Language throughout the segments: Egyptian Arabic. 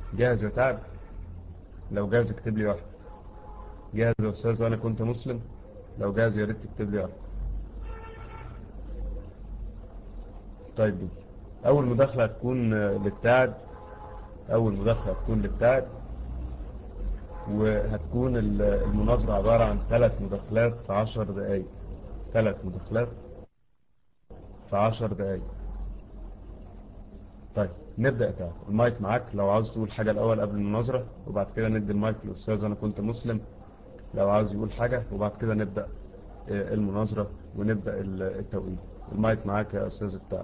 جاهز يا تعب لو جاهز اكتب لي واحد جاهز يا أستاذ وأنا كنت مسلم لو جاهز يا ريت تكتب لي واحد طيب دي. أول مداخلة هتكون للتعب أول مداخلة هتكون للتعب وهتكون المناظرة عبارة عن ثلاث مداخلات في عشر دقايق ثلاث مداخلات في عشر دقايق طيب نبدأ تعالى المايك معاك لو عاوز تقول حاجة الأول قبل المناظرة وبعد كده ندي المايك للأستاذ أنا كنت مسلم لو عاوز يقول حاجة وبعد كده نبدأ المناظرة ونبدأ التوقيت المايك معاك يا أستاذ التعب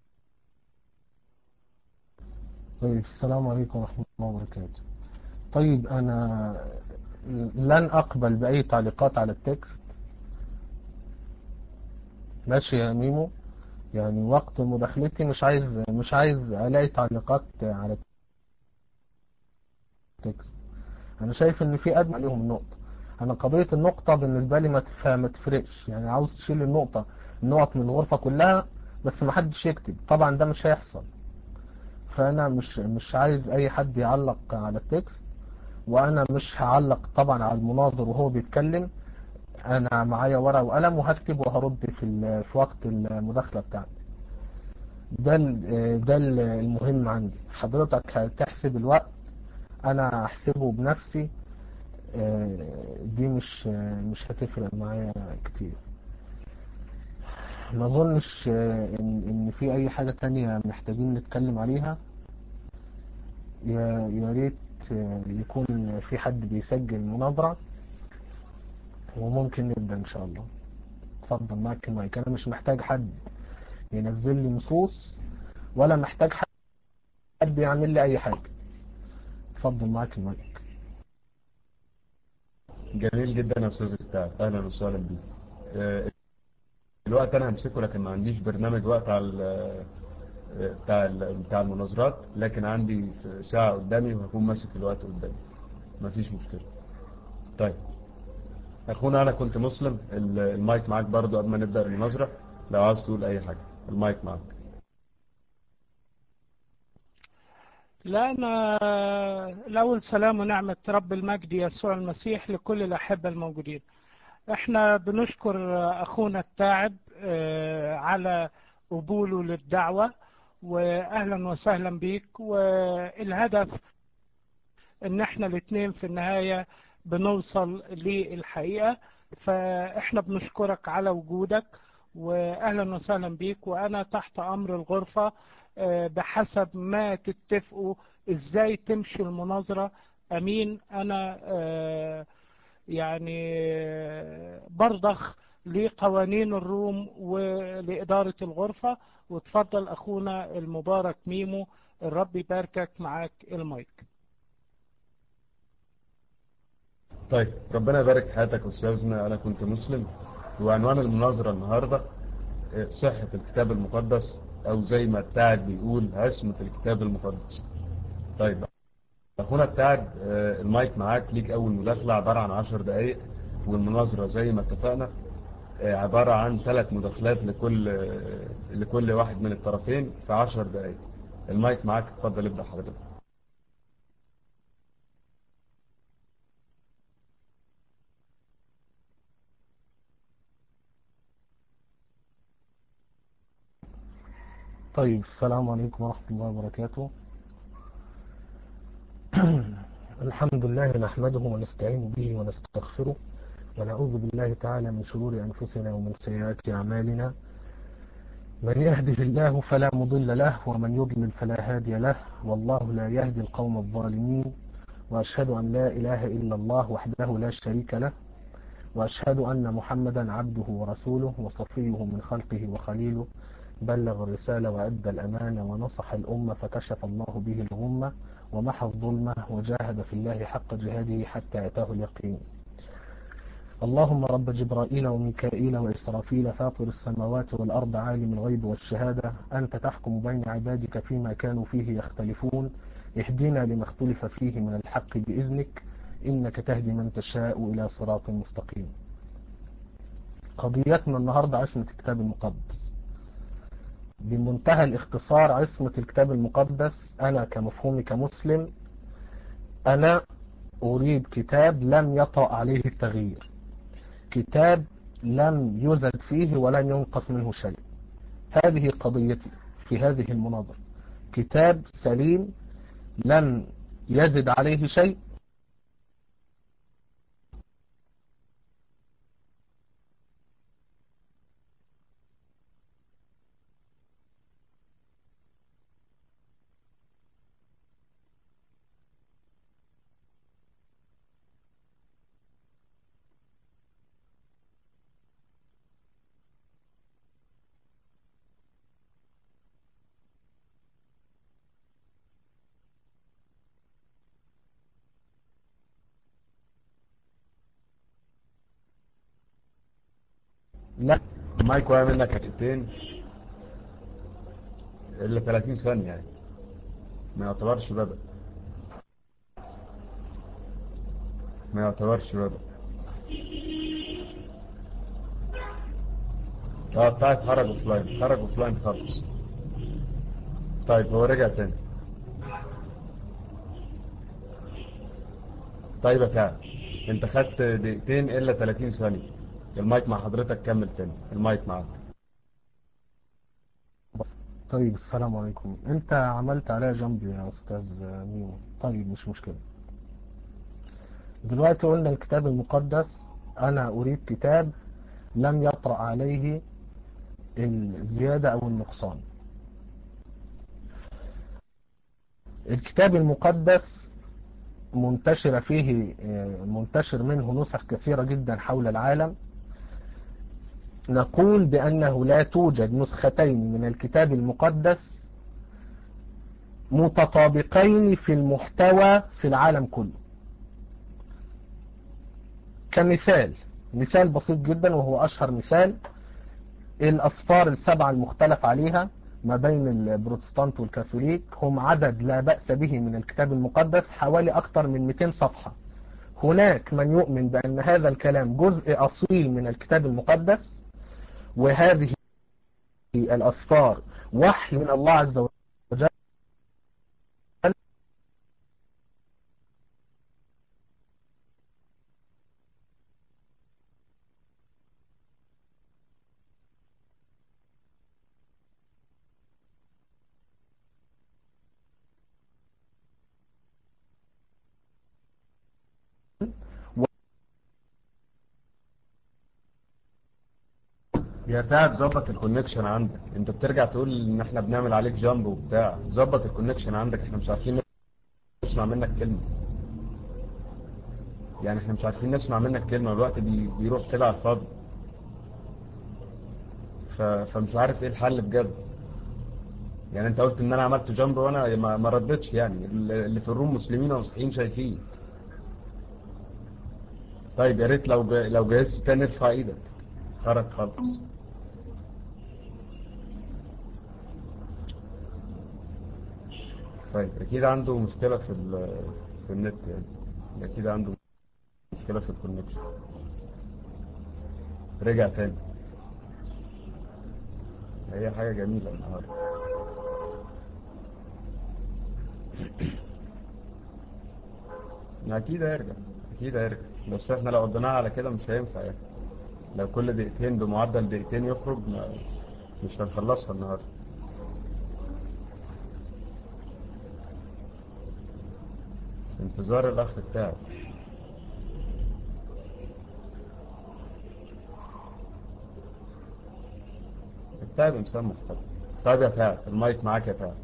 طيب السلام عليكم ورحمة الله وبركاته طيب أنا لن أقبل بأي تعليقات على التكست ماشي يا ميمو يعني وقت مداخلتي مش عايز مش عايز الاقي تعليقات على التكست انا شايف ان في ادنى عليهم النقطه انا قضيه النقطه بالنسبه لي ما ما تفرقش يعني عاوز تشيل النقطه النقط من الغرفه كلها بس ما حدش يكتب طبعا ده مش هيحصل فانا مش مش عايز اي حد يعلق على التكست وانا مش هعلق طبعا على المناظر وهو بيتكلم انا معايا ورقه وقلم وهكتب وهرد في في وقت المداخله بتاعتي ده ده المهم عندي حضرتك هتحسب الوقت انا هحسبه بنفسي دي مش مش هتفرق معايا كتير ما اظنش ان ان في اي حاجه تانية محتاجين نتكلم عليها يا يا ريت يكون في حد بيسجل مناظره وممكن نبدأ إن شاء الله اتفضل معك المايك أنا مش محتاج حد ينزل لي نصوص ولا محتاج حد يعمل لي أي حاجة اتفضل معك المايك جميل جدا يا أستاذ التعب أهلا وسهلا بيك آه، الوقت أنا همسكه لكن ما عنديش برنامج وقت على بتاع بتاع المناظرات لكن عندي ساعة قدامي وهكون ماسك الوقت قدامي مفيش مشكلة طيب اخونا انا كنت مسلم المايك معاك برضو قبل ما نبدأ المناظرة لو عاوز تقول اي حاجة المايك معاك لا أنا الأول سلام ونعمة رب المجد يسوع المسيح لكل الأحبة الموجودين احنا بنشكر أخونا التاعب على قبوله للدعوة وأهلا وسهلا بيك والهدف ان احنا الاثنين في النهاية بنوصل للحقيقة فاحنا بنشكرك على وجودك واهلا وسهلا بيك وانا تحت امر الغرفة بحسب ما تتفقوا ازاي تمشي المناظرة امين انا يعني برضخ لقوانين الروم ولإدارة الغرفة وتفضل أخونا المبارك ميمو الرب يباركك معاك المايك طيب ربنا يبارك حياتك أستاذنا أنا كنت مسلم وعنوان المناظرة النهاردة صحة الكتاب المقدس أو زي ما التاعد بيقول عصمة الكتاب المقدس طيب أخونا التاعد المايك معاك ليك أول مداخلة عبارة عن عشر دقايق والمناظرة زي ما اتفقنا عبارة عن ثلاث مداخلات لكل لكل واحد من الطرفين في عشر دقايق المايك معاك اتفضل ابدأ حضرتك طيب السلام عليكم ورحمة الله وبركاته الحمد لله نحمده ونستعين به ونستغفره ونعوذ بالله تعالى من شرور أنفسنا ومن سيئات أعمالنا من يهده الله فلا مضل له ومن يضلل فلا هادي له والله لا يهدي القوم الظالمين وأشهد أن لا إله إلا الله وحده لا شريك له وأشهد أن محمدا عبده ورسوله وصفيه من خلقه وخليله بلغ الرسالة وأدى الأمانة ونصح الأمة فكشف الله به الغمة ومحى الظلمة وجاهد في الله حق جهاده حتى أتاه اليقين اللهم رب جبرائيل وميكائيل وإسرافيل فاطر السماوات والأرض عالم الغيب والشهادة أنت تحكم بين عبادك فيما كانوا فيه يختلفون اهدنا لما اختلف فيه من الحق بإذنك إنك تهدي من تشاء إلى صراط مستقيم قضيتنا النهاردة عصمة الكتاب المقدس بمنتهى الاختصار عصمة الكتاب المقدس أنا كمفهومي كمسلم أنا أريد كتاب لم يطأ عليه التغيير كتاب لم يزد فيه ولم ينقص منه شيء هذه قضيتي في هذه المناظرة كتاب سليم لم يزد عليه شيء لا المايك واقع منك حتتين الا 30 ثانية يعني ما يعتبرش بدأ ما يعتبرش بدأ اه طيب خرج اوف لاين خرج اوف لاين خالص طيب هو رجع تاني طيب يا كعب انت خدت دقيقتين الا 30 ثانية المايك مع حضرتك كمل تاني المايك معاك طيب السلام عليكم انت عملت عليها جنب يا استاذ ميمو طيب مش مشكلة دلوقتي قلنا الكتاب المقدس انا اريد كتاب لم يطرأ عليه الزيادة او النقصان الكتاب المقدس منتشر فيه منتشر منه نسخ كثيرة جدا حول العالم نقول بأنه لا توجد نسختين من الكتاب المقدس متطابقين في المحتوى في العالم كله كمثال مثال بسيط جدا وهو أشهر مثال الأصفار السبعة المختلف عليها ما بين البروتستانت والكاثوليك هم عدد لا بأس به من الكتاب المقدس حوالي أكثر من 200 صفحة هناك من يؤمن بأن هذا الكلام جزء أصيل من الكتاب المقدس وهذه الأصفار وحي من الله عز وجل يا تعب ظبط الكونكشن عندك انت بترجع تقول ان احنا بنعمل عليك جامب وبتاع ظبط الكونكشن عندك احنا مش عارفين نسمع منك كلمة يعني احنا مش عارفين نسمع منك كلمة الوقت بي... بيروح كده على الفاضي ف... فمش عارف ايه الحل بجد يعني انت قلت ان انا عملت جامب وانا ما, ما ردتش يعني اللي في الروم مسلمين ومسيحيين شايفين طيب يا ريت لو ج... لو جهزت تاني ارفع ايدك خرج خالص طيب اكيد عنده مشكلة في في النت يعني اكيد عنده مشكلة في الكونكشن رجع تاني هي حاجة جميلة النهاردة اكيد هيرجع اكيد هيرجع بس احنا لو قضيناها على كده مش هينفع يعني لو كل دقيقتين بمعدل دقيقتين يخرج ما مش هنخلصها النهارده انتظار الاخ بتاعك التعب انسان محترم طيب يا تعب المايك معاك يا تعب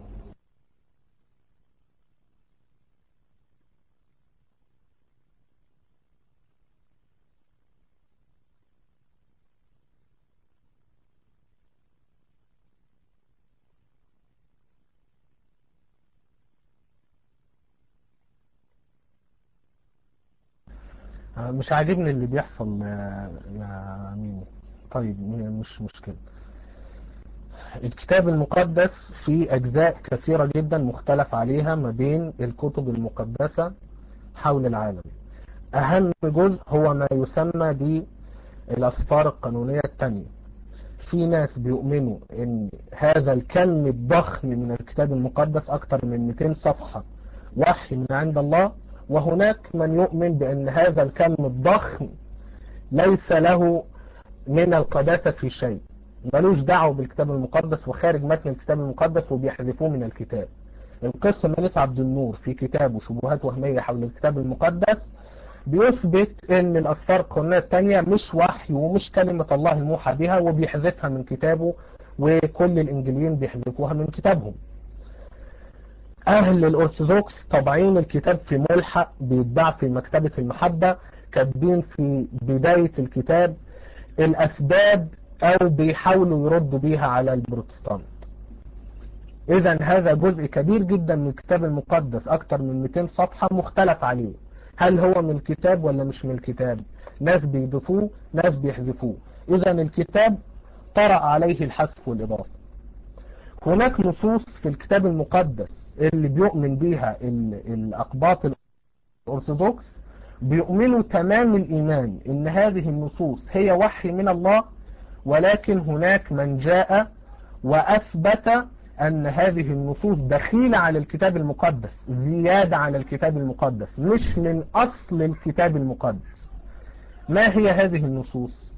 مش عاجبني اللي بيحصل يا ميمو طيب مش مشكلة الكتاب المقدس فيه أجزاء كثيرة جدا مختلف عليها ما بين الكتب المقدسة حول العالم أهم جزء هو ما يسمى بالأسفار القانونية الثانية في ناس بيؤمنوا ان هذا الكم الضخم من الكتاب المقدس اكتر من 200 صفحة وحي من عند الله وهناك من يؤمن بأن هذا الكم الضخم ليس له من القداسة في شيء ملوش دعوه بالكتاب المقدس وخارج متن الكتاب المقدس وبيحذفوه من الكتاب القس منيس عبد النور في كتابه شبهات وهمية حول الكتاب المقدس بيثبت ان الاسفار القرنية التانية مش وحي ومش كلمة الله الموحى بها وبيحذفها من كتابه وكل الانجليين بيحذفوها من كتابهم اهل الارثوذكس طابعين الكتاب في ملحق بيتباع في مكتبة المحبة كاتبين في بداية الكتاب الاسباب او بيحاولوا يردوا بيها على البروتستانت اذا هذا جزء كبير جدا من الكتاب المقدس اكتر من 200 صفحة مختلف عليه هل هو من الكتاب ولا مش من الكتاب ناس بيضيفوه ناس بيحذفوه اذا الكتاب طرأ عليه الحذف والاضافة هناك نصوص في الكتاب المقدس اللي بيؤمن بيها الاقباط الارثوذكس بيؤمنوا تمام الايمان ان هذه النصوص هي وحي من الله ولكن هناك من جاء واثبت أن هذه النصوص دخيلة على الكتاب المقدس زيادة على الكتاب المقدس مش من أصل الكتاب المقدس ما هي هذه النصوص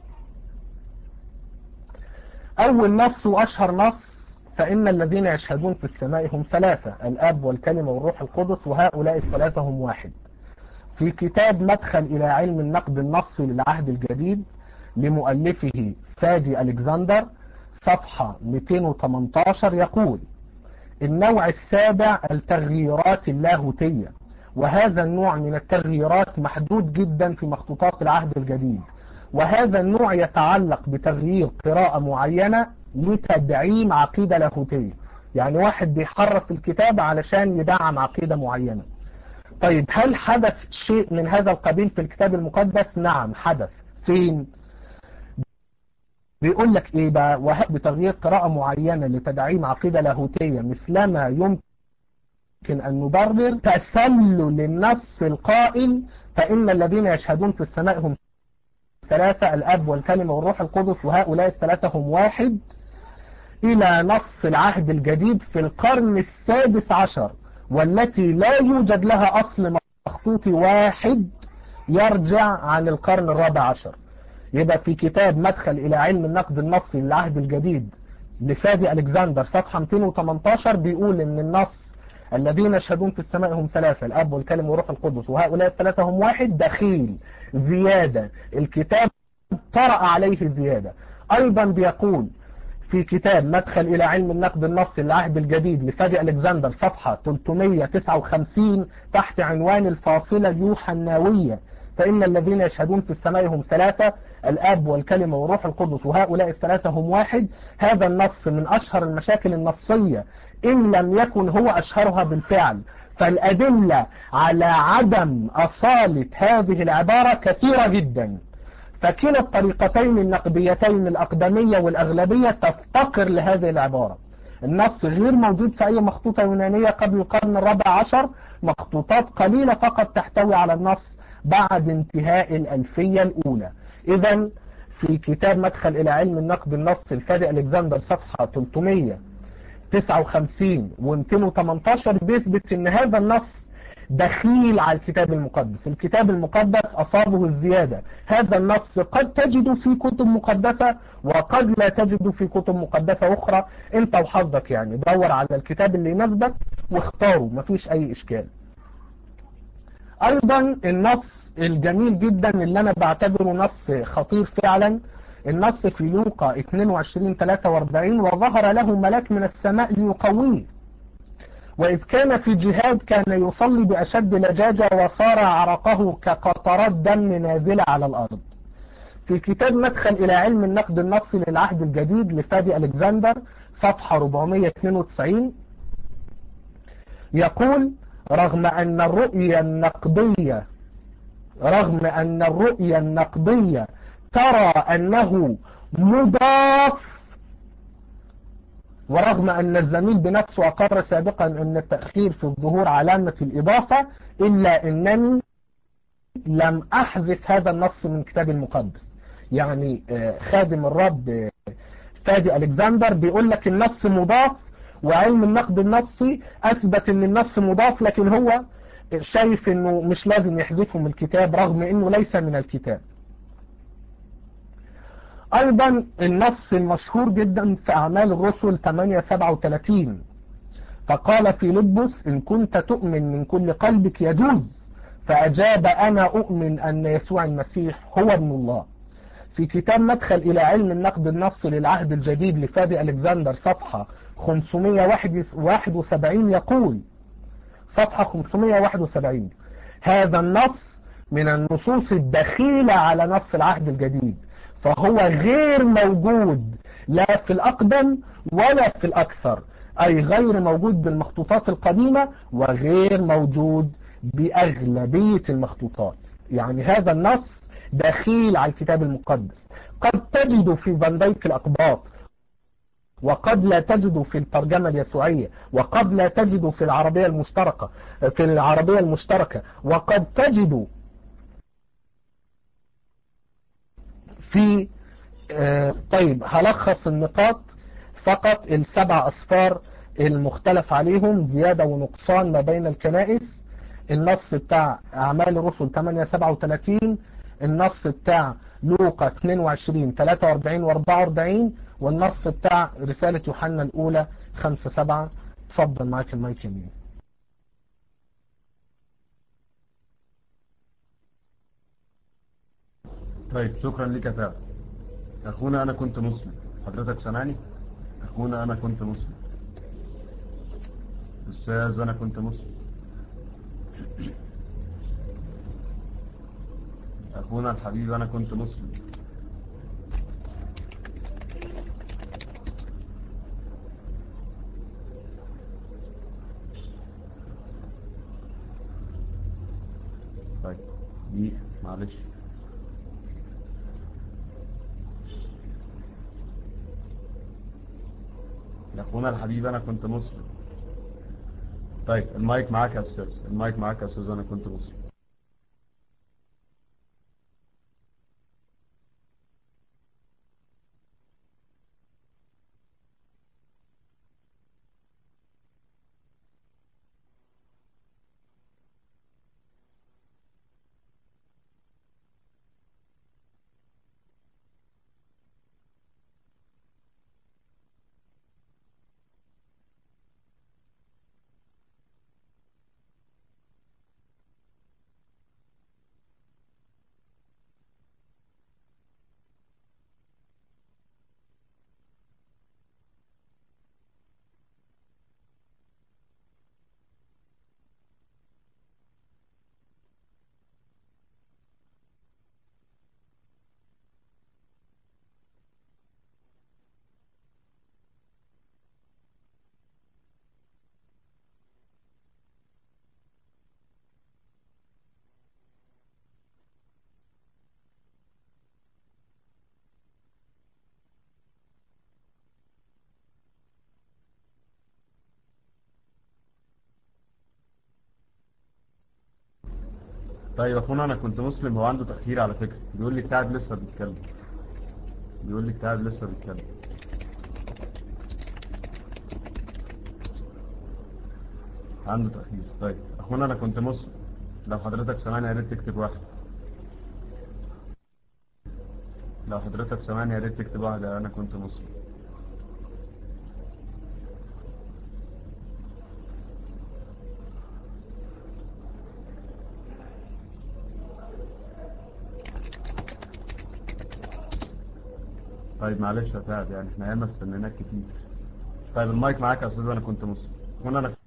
أول نص وأشهر نص فإن الذين يشهدون في السماء هم ثلاثة الأب والكلمة والروح القدس وهؤلاء الثلاثة هم واحد في كتاب مدخل إلى علم النقد النصي للعهد الجديد لمؤلفه فادي ألكسندر صفحة 218 يقول النوع السابع التغييرات اللاهوتية وهذا النوع من التغييرات محدود جدا في مخطوطات العهد الجديد وهذا النوع يتعلق بتغيير قراءة معينة لتدعيم عقيدة لاهوتية يعني واحد بيحرف الكتاب علشان يدعم عقيدة معينة طيب هل حدث شيء من هذا القبيل في الكتاب المقدس نعم حدث فين بيقول لك ايه بقى وهب بتغيير قراءة معينة لتدعيم عقيدة لاهوتية مثلما يمكن ان نبرر تسلل النص القائل فان الذين يشهدون في السماء هم ثلاثة الاب والكلمة والروح القدس وهؤلاء الثلاثة هم واحد الى نص العهد الجديد في القرن السادس عشر والتي لا يوجد لها اصل مخطوطي واحد يرجع عن القرن الرابع عشر يبقى في كتاب مدخل إلى علم النقد النصي للعهد الجديد لفادي ألكسندر صفحة 218 بيقول إن النص الذين يشهدون في السماء هم ثلاثة الأب والكلم والروح القدس وهؤلاء الثلاثة هم واحد دخيل زيادة الكتاب طرأ عليه زيادة أيضا بيقول في كتاب مدخل إلى علم النقد النصي للعهد الجديد لفادي ألكسندر صفحة 359 تحت عنوان الفاصلة اليوحناوية فإن الذين يشهدون في السماء هم ثلاثة الآب والكلمة والروح القدس وهؤلاء الثلاثة هم واحد هذا النص من أشهر المشاكل النصية إن لم يكن هو أشهرها بالفعل فالأدلة على عدم أصالة هذه العبارة كثيرة جدا فكلا الطريقتين النقديتين الأقدمية والأغلبية تفتقر لهذه العبارة النص غير موجود في أي مخطوطة يونانية قبل القرن الرابع عشر مخطوطات قليلة فقط تحتوي على النص بعد انتهاء الألفية الأولى إذا في كتاب مدخل إلى علم النقد النص الفادي ألكسندر صفحة 359 و 218 بيثبت أن هذا النص دخيل على الكتاب المقدس الكتاب المقدس أصابه الزيادة هذا النص قد تجد في كتب مقدسة وقد لا تجد في كتب مقدسة أخرى انت وحظك يعني دور على الكتاب اللي يناسبك واختاره مفيش أي إشكال ايضا النص الجميل جدا اللي انا بعتبره نص خطير فعلا النص في لوقا 22 43 وظهر له ملاك من السماء ليقويه واذ كان في جهاد كان يصلي باشد لجاجة وصار عرقه كقطرات دم نازلة على الارض في كتاب مدخل الى علم النقد النصي للعهد الجديد لفادي الكسندر صفحة 492 يقول رغم أن الرؤية النقدية رغم أن الرؤية النقدية ترى أنه مضاف ورغم أن الزميل بنفسه أقر سابقا أن التأخير في الظهور علامة الإضافة إلا أنني لم أحذف هذا النص من كتاب المقدس يعني خادم الرب فادي ألكسندر بيقول لك النص مضاف وعلم النقد النصي اثبت ان النص مضاف لكن هو شايف انه مش لازم يحذفه من الكتاب رغم انه ليس من الكتاب ايضا النص المشهور جدا في اعمال الرسل 837 فقال في لبس ان كنت تؤمن من كل قلبك يجوز فاجاب انا اؤمن ان يسوع المسيح هو ابن الله في كتاب مدخل الى علم النقد النصي للعهد الجديد لفادي الكسندر صفحة 571 يقول صفحة 571 هذا النص من النصوص الدخيلة على نص العهد الجديد فهو غير موجود لا في الأقدم ولا في الأكثر أي غير موجود بالمخطوطات القديمة وغير موجود بأغلبية المخطوطات يعني هذا النص دخيل على الكتاب المقدس قد تجد في فانديك الأقباط وقد لا تجد في الترجمة اليسوعية وقد لا تجد في العربية المشتركة في العربية المشتركة وقد تجد في آه طيب هلخص النقاط فقط السبع أصفار المختلف عليهم زيادة ونقصان ما بين الكنائس النص بتاع أعمال الرسل 837 النص بتاع لوقا 22 43 و 44 والنص بتاع رسالة يوحنا الأولى 5 7 اتفضل معاك المايك يمين طيب شكرا لك يا تاو أخونا أنا كنت مسلم حضرتك سامعني أخونا أنا كنت مسلم أستاذ أنا كنت مسلم أخونا الحبيب أنا كنت مسلم طيب دي معلش يا أخونا الحبيب أنا كنت مسلم طيب المايك معاك يا أستاذ المايك معاك يا أستاذ أنا كنت مسلم طيب اخونا انا كنت مسلم هو عنده تأخير على فكرة بيقول لي التعب لسه بيتكلم بيقول لي التعب لسه بيتكلم عنده تأخير طيب اخونا انا كنت مسلم لو حضرتك سامعني يا ريت تكتب واحد لو حضرتك سامعني يا ريت تكتب واحد انا كنت مسلم طيب معلش يا تعب يعني احنا ياما استنيناك كتير طيب المايك معاك يا استاذ انا كنت مسلم هنا انا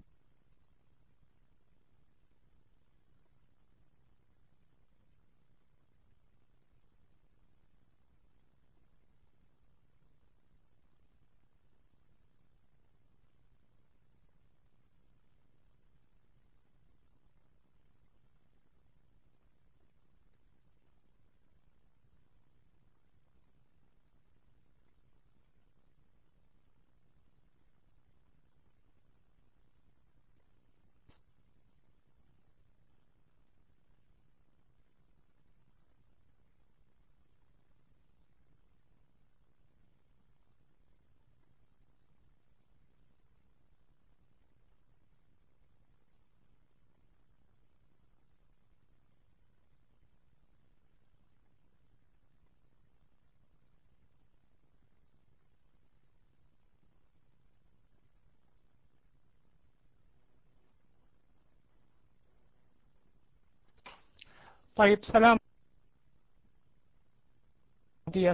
طيب سلام دي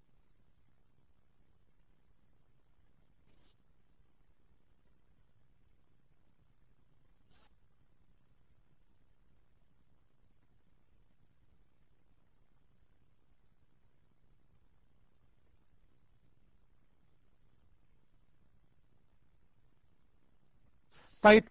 طيب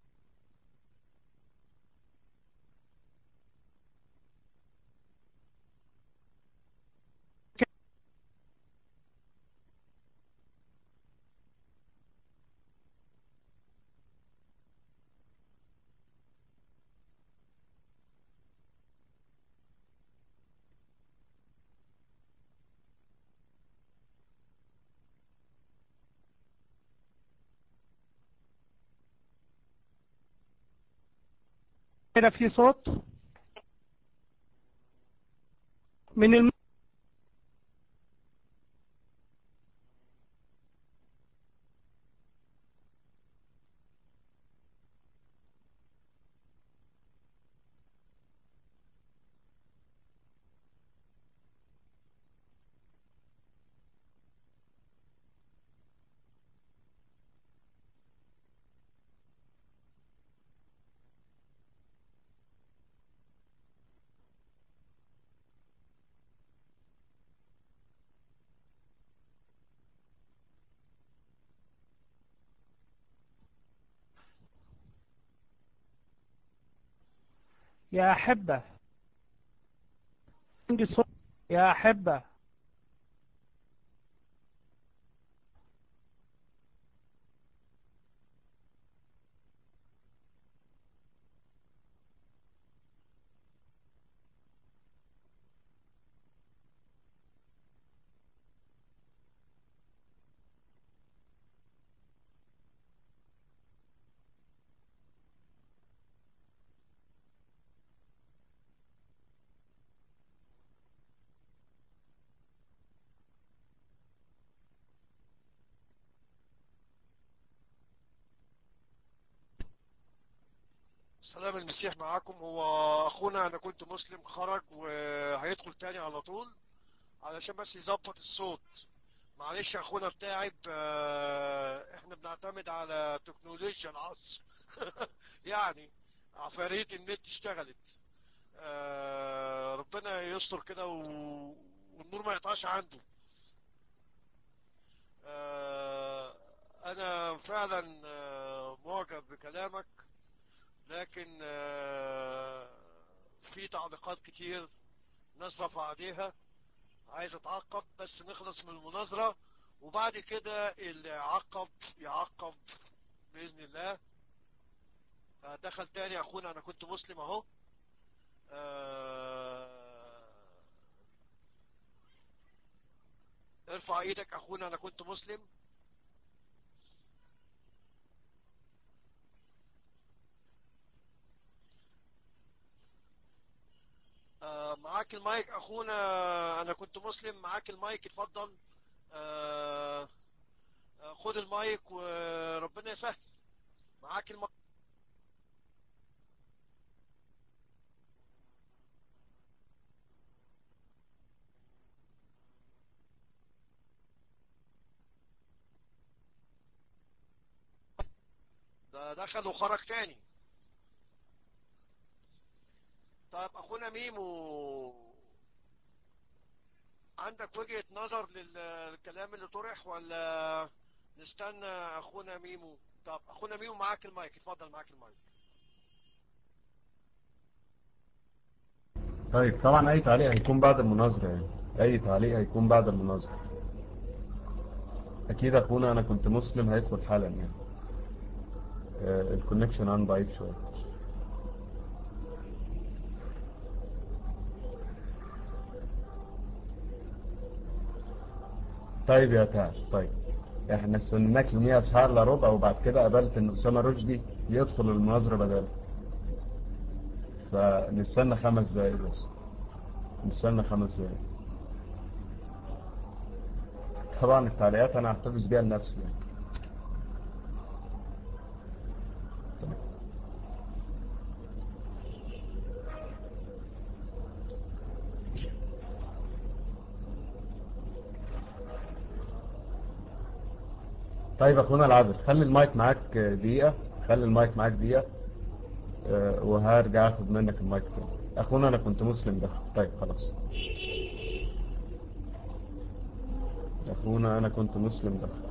كده في صوت من الم... يا أحبة عندي صوت يا أحبة سلام المسيح معاكم هو اخونا انا كنت مسلم خرج وهيدخل تاني على طول علشان بس يظبط الصوت معلش يا اخونا بتاعب آه، احنا بنعتمد على تكنولوجيا العصر يعني عفاريت النت اشتغلت آه، ربنا يستر كده و- والنور ما يقطعش عنده آه، انا فعلا آه، معجب بكلامك لكن آه، في تعليقات كتير ناس رفع عليها عايز اتعقب بس نخلص من المناظرة وبعد كده اللي يعقب يعقب بإذن الله آه، دخل تاني اخونا انا كنت مسلم اهو آه، ارفع ايدك اخونا انا كنت مسلم آه، معاك المايك اخونا انا كنت مسلم معاك المايك اتفضل آه، آه، خد المايك وربنا يسهل معاك المايك ده دخل وخرج تاني طيب اخونا ميمو عندك وجهة نظر للكلام اللي طرح ولا نستنى اخونا ميمو طب اخونا ميمو معاك المايك اتفضل معاك المايك طيب طبعا اي تعليق هيكون بعد المناظرة يعني اي تعليق هيكون بعد المناظرة اكيد اخونا انا كنت مسلم هيدخل حالا يعني آه، الكونكشن عن ضعيف شوية طيب يا تعال طيب احنا استناك يوميها اسهار الا ربع وبعد كده قبلت ان اسامة رشدي يدخل المناظرة بدل فنستنى خمس دقايق بس نستنى خمس دقايق طبعا التعليقات انا هحتفظ بيها لنفسي يعني. طيب. طيب اخونا العابد خلي المايك معاك دقيقة خلي المايك معاك دقيقة آه، وهرجع اخد منك المايك تاني اخونا انا كنت مسلم دخل طيب خلاص اخونا انا كنت مسلم دخل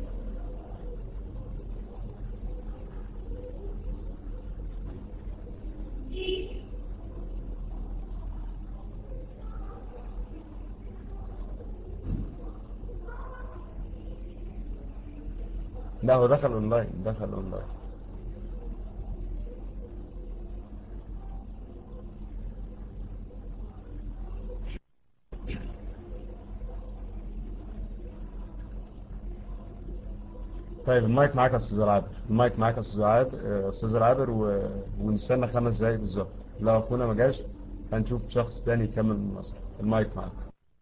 لا هو دخل اونلاين دخل اونلاين طيب المايك معاك يا استاذ العابر المايك معاك يا استاذ العابر آه، استاذ العابر و... ونستنى خمس دقايق بالظبط لو اخونا ما جاش هنشوف شخص تاني يكمل المناظرة المايك معاك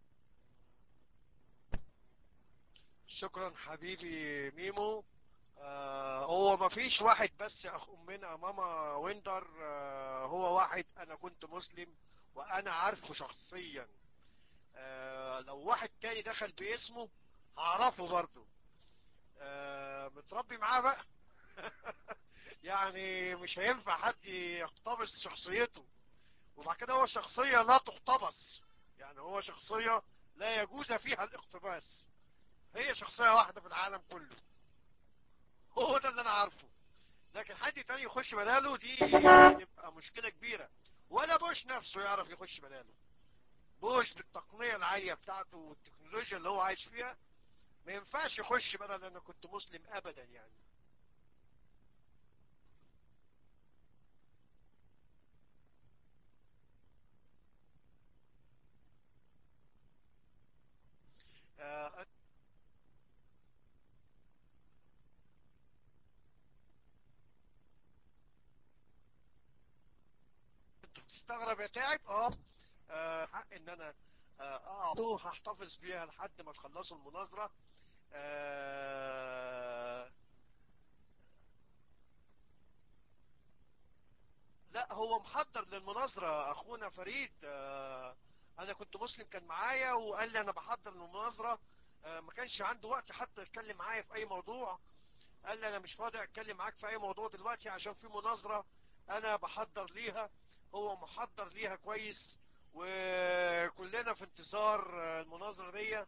شكرا حبيبي ميمو آه هو ما فيش واحد بس يا اخ امنا ماما ويندر آه هو واحد انا كنت مسلم وانا عارفه شخصيا آه لو واحد تاني دخل باسمه هعرفه برضه آه متربي معاه بقى يعني مش هينفع حد يقتبس شخصيته وبعد كده هو شخصية لا تقتبس يعني هو شخصية لا يجوز فيها الاقتباس هي شخصية واحدة في العالم كله هو ده اللي انا عارفه لكن حد تاني يخش بداله دي تبقى مشكلة كبيرة ولا بوش نفسه يعرف يخش بداله بوش بالتقنية العالية بتاعته والتكنولوجيا اللي هو عايش فيها ما ينفعش يخش بدل انا كنت مسلم ابدا يعني آه، انت بتستغرب يا تعب اه آه، حق ان انا اه آه، هحتفظ بيها لحد ما تخلصوا المناظرة آه، لا هو محضر للمناظرة اخونا فريد آه، انا كنت مسلم كان معايا وقال لي انا بحضر للمناظرة آه، ما كانش عنده وقت حتى يتكلم معايا في اي موضوع قال لي انا مش فاضي اتكلم معاك في اي موضوع دلوقتي عشان في مناظرة انا بحضر ليها هو محضر ليها كويس وكلنا في انتظار آه، المناظرة دي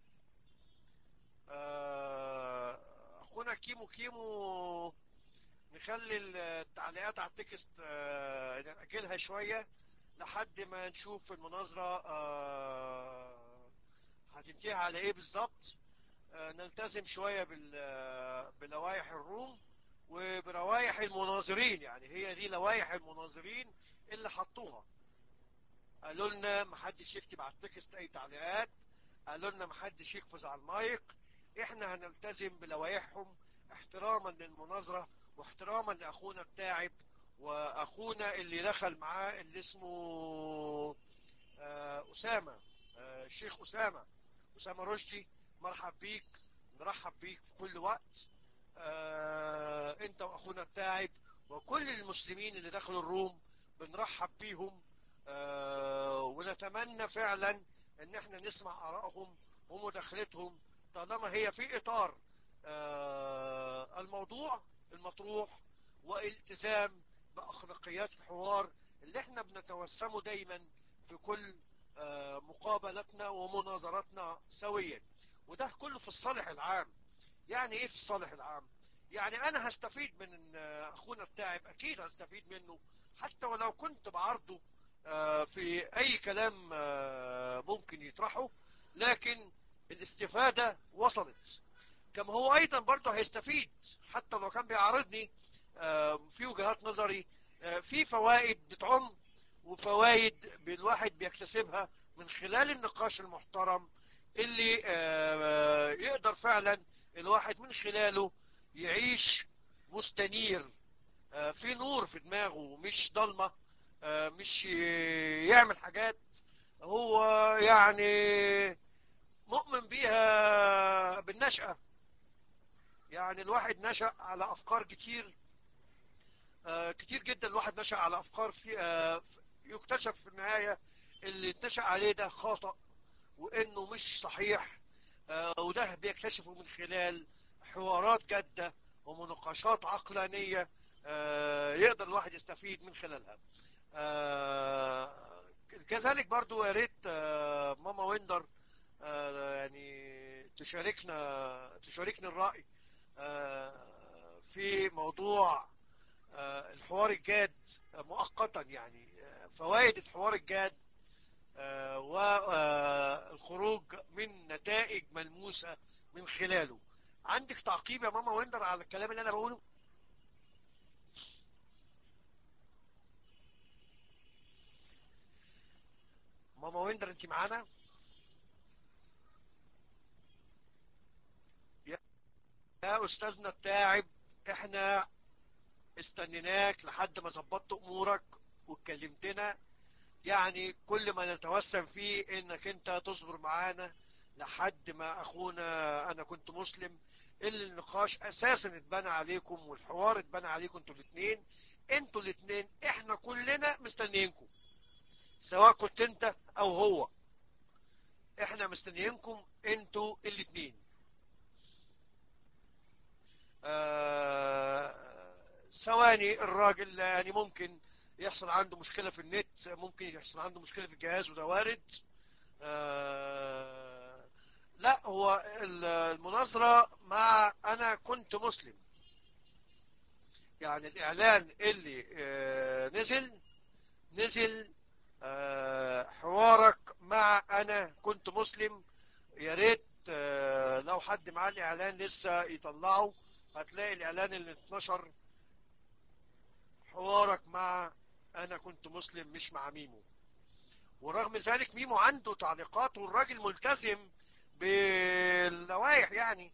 آه، اخونا كيمو كيمو نخلي التعليقات على التكست آه، نأجلها شوية لحد ما نشوف المناظرة آه، هتنتهي على ايه بالظبط آه، نلتزم شوية بال- آه، بلوائح الروم وبروائح المناظرين يعني هي دي لوائح المناظرين اللي حطوها قالوا لنا محدش يكتب على التكست اي تعليقات قالوا لنا محدش يقفز على المايك احنا هنلتزم بلوائحهم احتراما للمناظرة واحتراما لاخونا التاعب واخونا اللي دخل معاه اللي اسمه آه، اسامة آه، الشيخ اسامة اسامة رشدي مرحب بيك نرحب بيك في كل وقت آه، انت واخونا التاعب وكل المسلمين اللي دخلوا الروم بنرحب بيهم آه، ونتمنى فعلا ان احنا نسمع ارائهم ومداخلتهم طالما هي في اطار آه، الموضوع المطروح والتزام باخلاقيات الحوار اللي احنا بنتوسمه دايما في كل آه، مقابلتنا ومناظراتنا سويا وده كله في الصالح العام يعني ايه في الصالح العام يعني انا هستفيد من آه، اخونا التاعب اكيد هستفيد منه حتى ولو كنت بعرضه آه، في اي كلام آه، ممكن يطرحه لكن الاستفادة وصلت كما هو ايضا برضه هيستفيد حتى لو كان بيعارضني آه، في وجهات نظري آه، في فوائد بتعم وفوائد الواحد بيكتسبها من خلال النقاش المحترم اللي آه، يقدر فعلا الواحد من خلاله يعيش مستنير آه، في نور في دماغه مش ضلمة آه، مش ي- يعمل حاجات هو يعني مؤمن بيها بالنشأة يعني الواحد نشأ على أفكار كتير آه، كتير جدا الواحد نشأ على أفكار في آه، يكتشف في النهاية اللي اتنشأ عليه ده خطأ وإنه مش صحيح آه، وده بيكتشفه من خلال حوارات جادة ومناقشات عقلانية آه، يقدر الواحد يستفيد من خلالها آه، كذلك برضو يا ريت آه، ماما ويندر آه، يعني تشاركنا تشاركنا الرأي آه، في موضوع آه، الحوار الجاد آه، مؤقتا يعني آه، فوائد الحوار الجاد والخروج من نتائج ملموسة من خلاله عندك تعقيب يا ماما ويندر على الكلام اللي انا بقوله ماما ويندر انت معانا يا يا استاذنا التاعب احنا استنيناك لحد ما ظبطت امورك واتكلمتنا يعني كل ما نتوسم فيه انك انت تصبر معانا لحد ما اخونا انا كنت مسلم اللي النقاش اساسا اتبنى عليكم والحوار اتبنى عليكم انتوا الاثنين انتوا الاثنين احنا كلنا مستنيينكم سواء كنت انت او هو احنا مستنيينكم انتوا الاثنين آه ثواني الراجل يعني ممكن يحصل عنده مشكلة في النت ممكن يحصل عنده مشكلة في الجهاز وده وارد آه لا هو المناظرة مع أنا كنت مسلم يعني الإعلان اللي آه نزل نزل آه حوارك مع أنا كنت مسلم يا ريت آه لو حد معاه الإعلان لسه يطلعه هتلاقي الإعلان اللي اتنشر حوارك مع أنا كنت مسلم مش مع ميمو ورغم ذلك ميمو عنده تعليقات والراجل ملتزم باللوائح يعني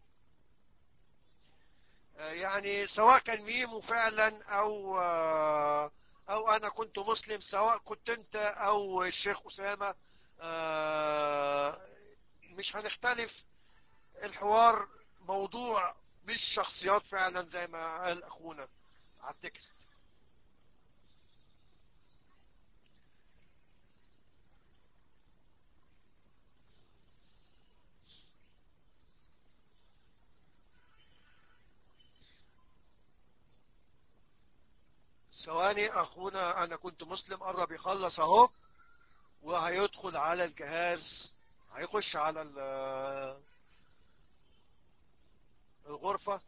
يعني سواء كان ميمو فعلا او او انا كنت مسلم سواء كنت انت او الشيخ اسامه مش هنختلف الحوار موضوع مش شخصيات فعلا زي ما قال اخونا على التكست ثواني اخونا انا كنت مسلم قرب يخلص اهو وهيدخل على الجهاز هيخش على الغرفة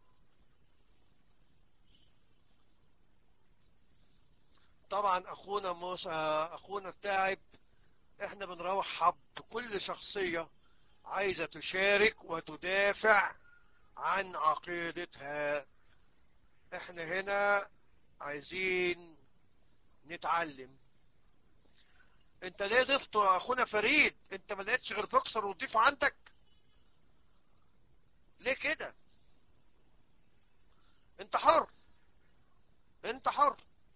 طبعا اخونا موسى اخونا التاعب احنا بنرحب بكل شخصية عايزة تشارك وتدافع عن عقيدتها احنا هنا عايزين نتعلم انت ليه ضفته يا اخونا فريد انت ما لقيتش غير بوكسر وتضيفه عندك ليه كده انت حر انت حر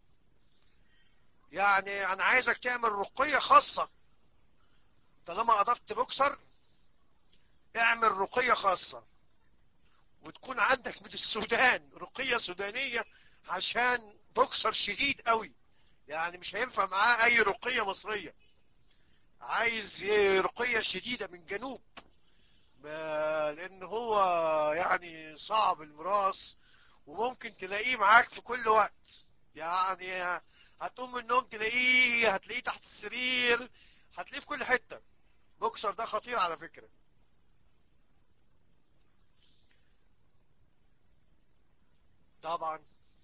يعني انا عايزك تعمل رقية خاصة طالما اضفت بوكسر اعمل رقية خاصة وتكون عندك من السودان رقية سودانية عشان بوكسر شديد قوي يعني مش هينفع معاه اي رقية مصرية عايز رقية شديدة من جنوب لان هو يعني صعب المراس وممكن تلاقيه معاك في كل وقت يعني هتقوم من النوم تلاقيه هتلاقيه تحت السرير هتلاقيه في كل حتة بوكسر ده خطير على فكرة طبعا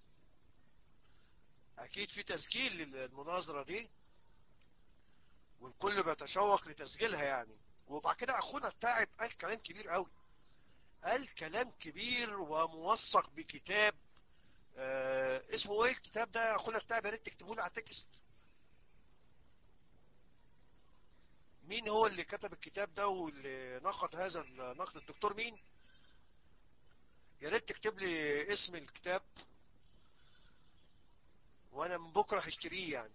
اكيد في تسجيل للمناظرة دي والكل بيتشوق لتسجيلها يعني وبعد كده اخونا التاعب قال كلام كبير قوي قال كلام كبير وموثق بكتاب آه اسمه ايه الكتاب ده يا اخونا التاعب يا ريت تكتبوا لي على التكست مين هو اللي كتب الكتاب ده واللي نقد هذا النقد الدكتور مين يا ريت تكتب لي اسم الكتاب وانا من بكره هشتريه يعني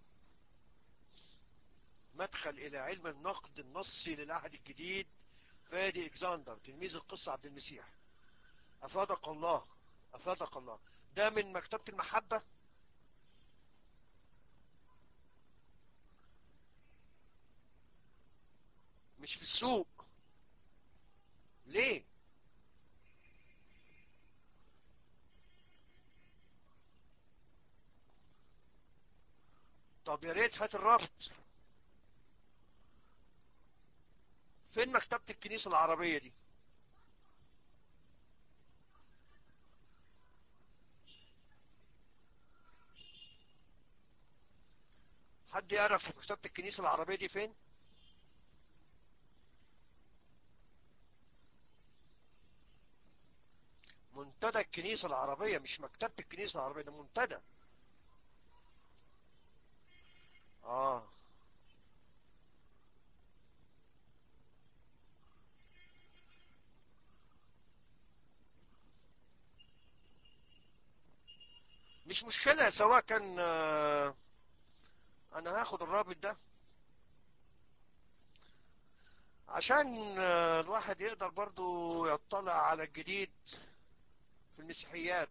مدخل الى علم النقد النصي للعهد الجديد فادي اكزاندر تلميذ القصة عبد المسيح افادك الله افادك الله ده من مكتبة المحبة مش في السوق ليه طب يا ريت هات الرابط فين مكتبة الكنيسة العربية دي حد يعرف مكتبة الكنيسة العربية دي فين منتدى الكنيسة العربية مش مكتبة الكنيسة العربية ده منتدى اه مش مشكلة سواء كان آه، انا هاخد الرابط ده عشان آه، الواحد يقدر برضو يطلع على الجديد في المسيحيات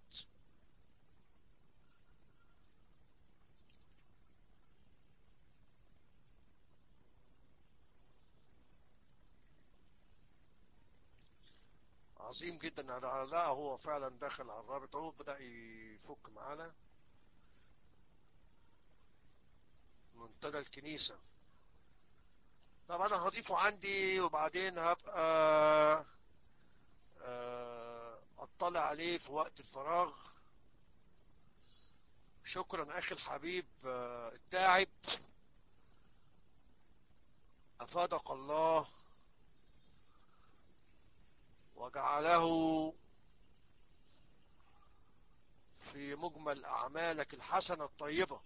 عظيم جدا لا هو فعلا دخل على الرابط اهو بدأ يفك معانا منتدى الكنيسة طب انا هضيفه عندي وبعدين هبقى آه، اطلع عليه في وقت الفراغ شكرا اخي الحبيب آه، التاعب افادك الله وجعله في مجمل اعمالك الحسنة الطيبة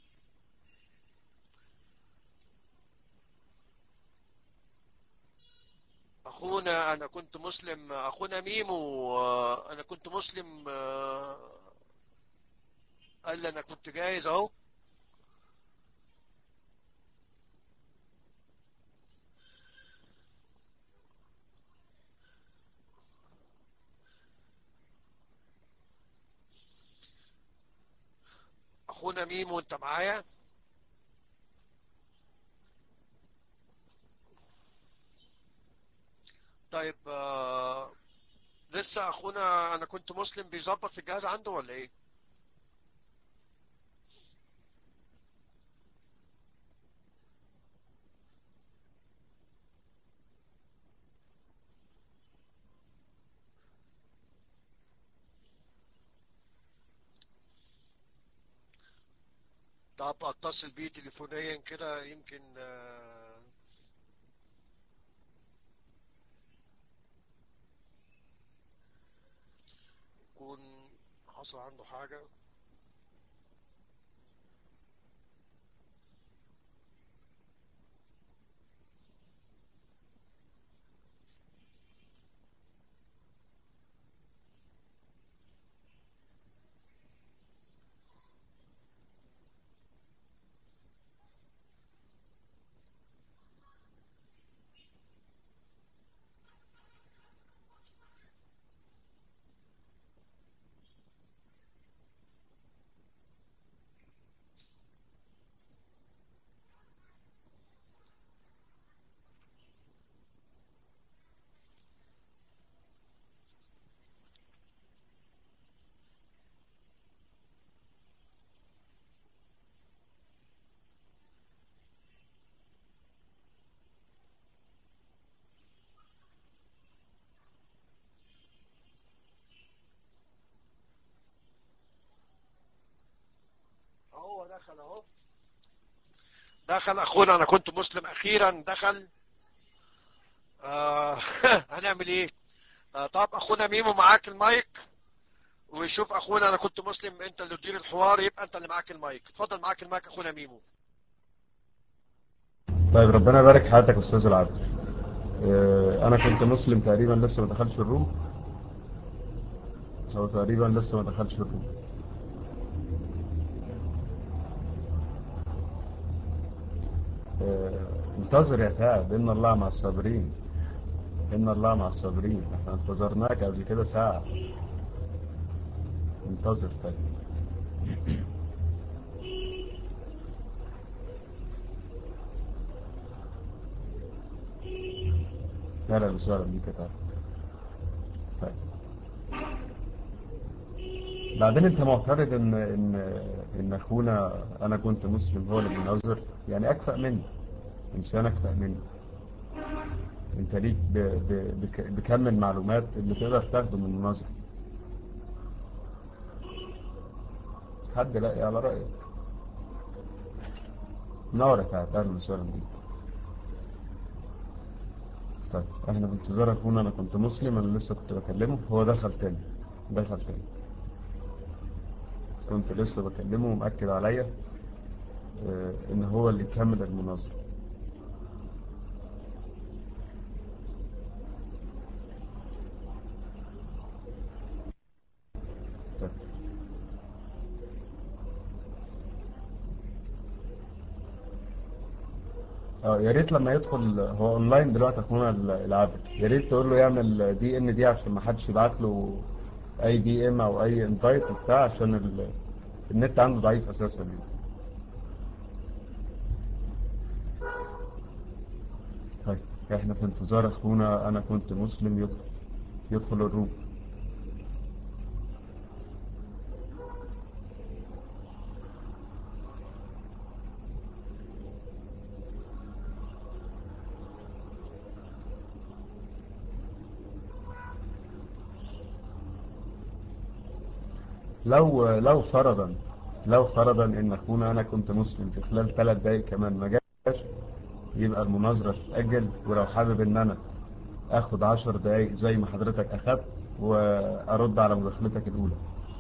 اخونا انا كنت مسلم اخونا ميمو آه، انا كنت مسلم آه، قال لي انا كنت جاهز اهو اخونا ميمو انت معايا طيب آه، لسه اخونا انا كنت مسلم بيظبط في الجهاز عنده ولا ايه طب اتصل بيه تليفونيا كده يمكن آه، يكون حصل عنده حاجة اهو دخل اهو دخل اخونا انا كنت مسلم اخيرا دخل آه هنعمل ايه آه طب اخونا ميمو معاك المايك ويشوف اخونا انا كنت مسلم انت اللي تدير الحوار يبقى انت اللي معاك المايك اتفضل معاك المايك اخونا ميمو طيب ربنا يبارك حياتك يا استاذ العبد آه، انا كنت مسلم تقريبا لسه ما دخلش الروم هو تقريبا لسه ما دخلش الروم آه، انتظر يا تعب ان الله مع الصابرين ان الله مع الصابرين احنا انتظرناك قبل كده ساعة انتظر طيب اهلا وسهلا بيك يا تعب طيب بعدين انت معترض ان ان ان اخونا انا كنت مسلم هو اللي بينظر يعني اكفأ مني انسان اكفأ مني انت ليك ب... ب... بك... بكم المعلومات اللي تقدر تاخده من المناظر حد لاقي على رأيك نورة بتاعت اهلا وسهلا بيك طيب احنا في انتظار اخونا انا كنت مسلم انا لسه كنت بكلمه هو دخل تاني دخل تاني كنت لسه بكلمه ومأكد عليا اه ان هو اللي يكمل المناظرة طيب. اه يا ريت لما يدخل هو اونلاين دلوقتي اخونا العابد يا ريت تقول له يعمل دي ان دي عشان ما حدش يبعت له اي دي ام او اي انفايت وبتاع عشان ال... النت عنده ضعيف اساسا يعني. طيب احنا في انتظار اخونا انا كنت مسلم يدخل يدخل الروم لو لو فرضا لو فرضا ان اخونا انا كنت مسلم في خلال ثلاث دقايق كمان ما جاش يبقى المناظرة تتأجل ولو حابب ان انا اخد عشر دقايق زي ما حضرتك اخدت وارد على مداخلتك الاولى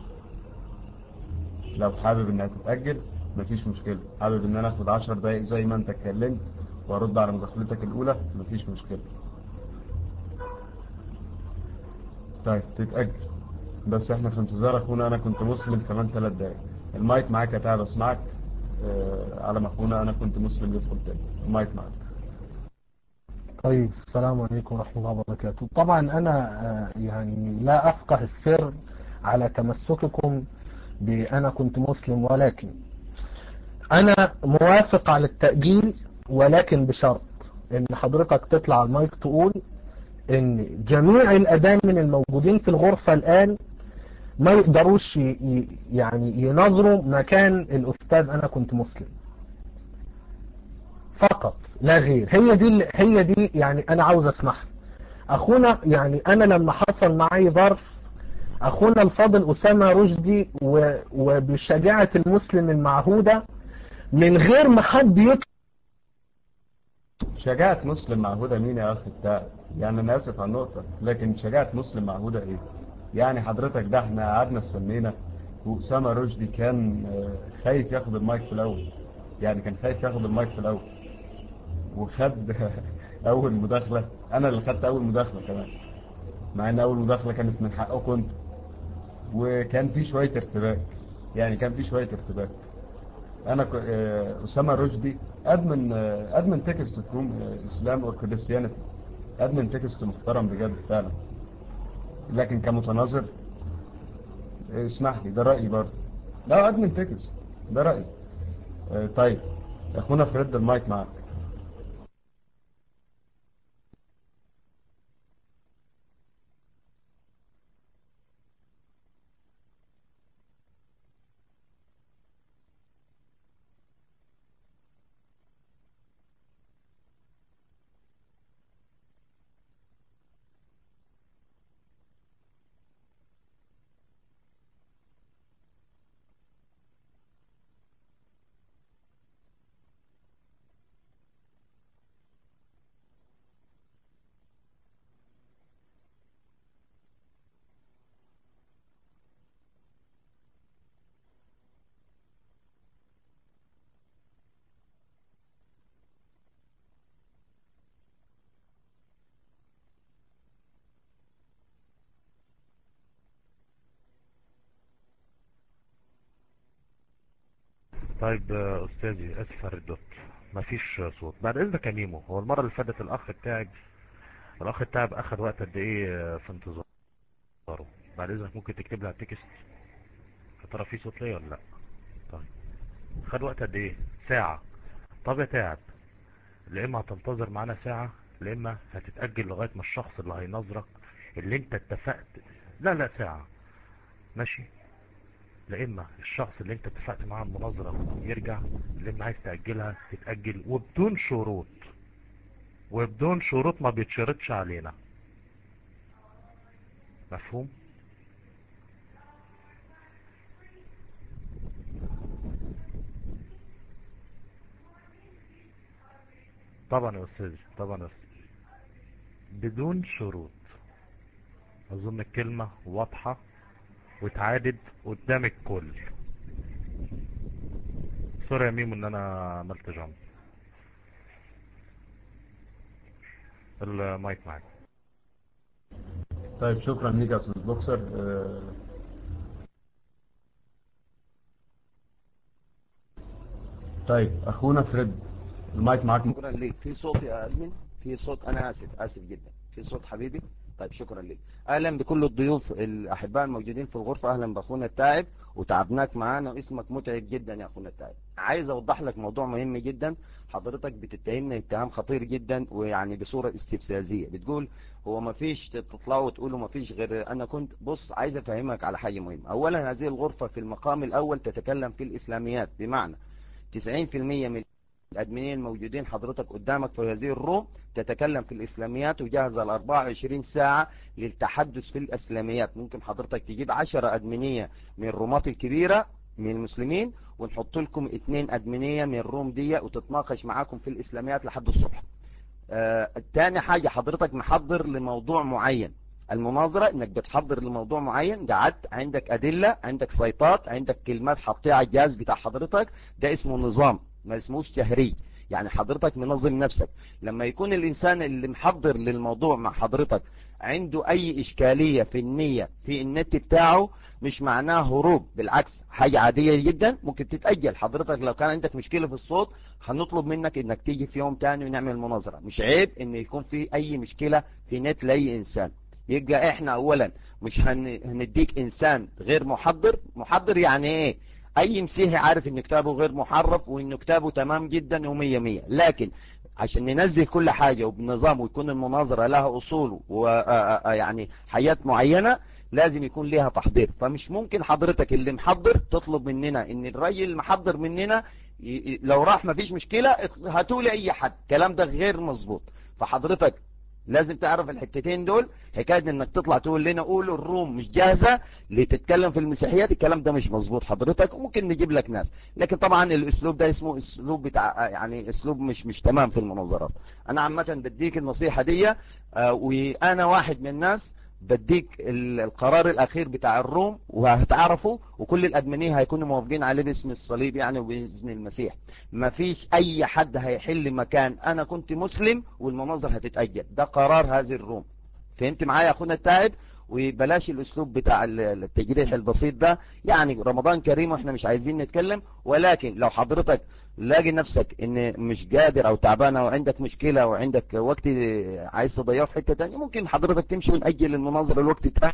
لو حابب انها تتأجل مفيش مشكلة حابب ان انا اخد عشر دقايق زي ما انت اتكلمت وارد على مداخلتك الاولى مفيش مشكلة طيب تتأجل بس احنا في انتظار اخونا انا كنت مسلم كمان ثلاث دقايق المايك معاك يا تعب اسمعك اه على ما اخونا انا كنت مسلم يدخل تاني المايك معاك طيب السلام عليكم ورحمة الله وبركاته طبعا أنا يعني لا أفقه السر على تمسككم بأنا كنت مسلم ولكن أنا موافق على التأجيل ولكن بشرط إن حضرتك تطلع على المايك تقول إن جميع الأدامن الموجودين في الغرفة الآن ما يقدروش يعني ينظروا مكان الأستاذ أنا كنت مسلم فقط لا غير هي دي هي دي يعني انا عاوز اسمعها اخونا يعني انا لما حصل معي ظرف اخونا الفاضل اسامه رشدي وبشجاعه المسلم المعهوده من غير ما حد يطلع شجاعة مسلم معهودة مين يا اخي بتاع يعني انا اسف على النقطة لكن شجاعة مسلم معهودة ايه يعني حضرتك ده احنا قعدنا استنينا واسامه رشدي كان خايف ياخد المايك في الاول يعني كان خايف ياخد المايك في الاول وخد اول مداخلة انا اللي خدت اول مداخلة كمان مع ان اول مداخلة كانت من حقه كنت وكان في شوية ارتباك يعني كان في شوية ارتباك انا اسامة رشدي ادمن ادمن تكست فروم اسلام اور كريستيانيتي ادمن تكست محترم بجد فعلا لكن كمتناظر اسمح لي ده رأيي برضه لا ادمن تكست ده رأيي طيب اخونا فريد المايك معاك طيب استاذي اسف على الردود مفيش صوت بعد اذنك يا ميمو هو المره اللي فاتت الاخ بتاعك الاخ بتاعك اخد وقت قد ايه في انتظاره بعد اذنك ممكن تكتب لي على التكست يا ترى في صوت ليا ولا لا طيب خد وقت قد ايه ساعه طب يا تعب لا اما هتنتظر معانا ساعه لا اما هتتاجل لغايه ما الشخص اللي هينظرك اللي انت اتفقت لا لا ساعه ماشي لا اما الشخص اللي انت اتفقت معاه المناظرة يرجع لا اما عايز تأجلها تتأجل وبدون شروط وبدون شروط ما بيتشرطش علينا مفهوم طبعا يا استاذ طبعا يا استاذ بدون شروط اظن الكلمة واضحة واتعادت قدام الكل سوري يا ميمو ان انا عملت جنب المايك معاك طيب شكرا ليك يا استاذ بوكسر آه، طيب اخونا فريد المايك معاك شكرا لك في صوت يا أدمن في صوت أنا آسف آسف جدا في صوت حبيبي طيب شكرا لك أهلا بكل الضيوف الأحباء الموجودين في الغرفة أهلا بأخونا التاعب وتعبناك معانا واسمك متعب جدا يا أخونا التاعب عايز أوضح لك موضوع مهم جدا حضرتك بتتهمنا اتهام خطير جدا ويعني بصورة استفزازية بتقول هو ما فيش تطلعوا وتقولوا ما فيش غير أنا كنت بص عايز أفهمك على حاجة مهمة أولا هذه الغرفة في المقام الأول تتكلم في الإسلاميات بمعنى 90% من الأدمنين الموجودين حضرتك قدامك في هذه الروم تتكلم في الإسلاميات وجاهزة ال 24 ساعة للتحدث في الإسلاميات ممكن حضرتك تجيب 10 أدمنية من الرومات الكبيرة من المسلمين ونحط لكم اثنين أدمنية من الروم دي وتتناقش معاكم في الإسلاميات لحد الصبح آه تاني حاجة حضرتك محضر لموضوع معين المناظرة انك بتحضر لموضوع معين قعدت عندك ادلة عندك سيطات عندك كلمات حطيها على الجهاز بتاع حضرتك ده اسمه نظام ما اسموش تهريج يعني حضرتك منظم نفسك لما يكون الانسان اللي محضر للموضوع مع حضرتك عنده اي اشكالية في النية في النت بتاعه مش معناه هروب بالعكس حاجة عادية جدا ممكن تتأجل حضرتك لو كان عندك مشكلة في الصوت هنطلب منك انك تيجي في يوم تاني ونعمل مناظرة مش عيب ان يكون في اي مشكلة في نت لاي انسان يبقى احنا اولا مش هن... هنديك انسان غير محضر محضر يعني ايه اي مسيحي عارف ان كتابه غير محرف وان كتابه تمام جدا ومية مية لكن عشان ننزل كل حاجة وبنظام ويكون المناظرة لها اصول ويعني حياة معينة لازم يكون ليها تحضير فمش ممكن حضرتك اللي محضر تطلب مننا ان الراجل المحضر مننا ي... لو راح مفيش مشكلة هاتولي اي حد الكلام ده غير مظبوط فحضرتك لازم تعرف الحتتين دول حكاية انك تطلع تقول لنا قولوا الروم مش جاهزة لتتكلم في المسيحيات الكلام ده مش مظبوط حضرتك وممكن نجيب لك ناس لكن طبعا الاسلوب ده اسمه اسلوب بتاع يعني اسلوب مش مش تمام في المناظرات انا عامة بديك النصيحة دي وانا واحد من الناس بديك القرار الاخير بتاع الروم وهتعرفوا وكل الادمنيه هيكونوا موافقين عليه باسم الصليب يعني وباذن المسيح مفيش اي حد هيحل مكان انا كنت مسلم والمناظر هتتاجل ده قرار هذه الروم فهمت معايا يا اخونا التائب وبلاش الاسلوب بتاع التجريح البسيط ده يعني رمضان كريم واحنا مش عايزين نتكلم ولكن لو حضرتك لاقي نفسك ان مش قادر او تعبان او عندك مشكلة او عندك وقت عايز تضيعه في حتة تانية ممكن حضرتك تمشي ونأجل المناظرة الوقت تاني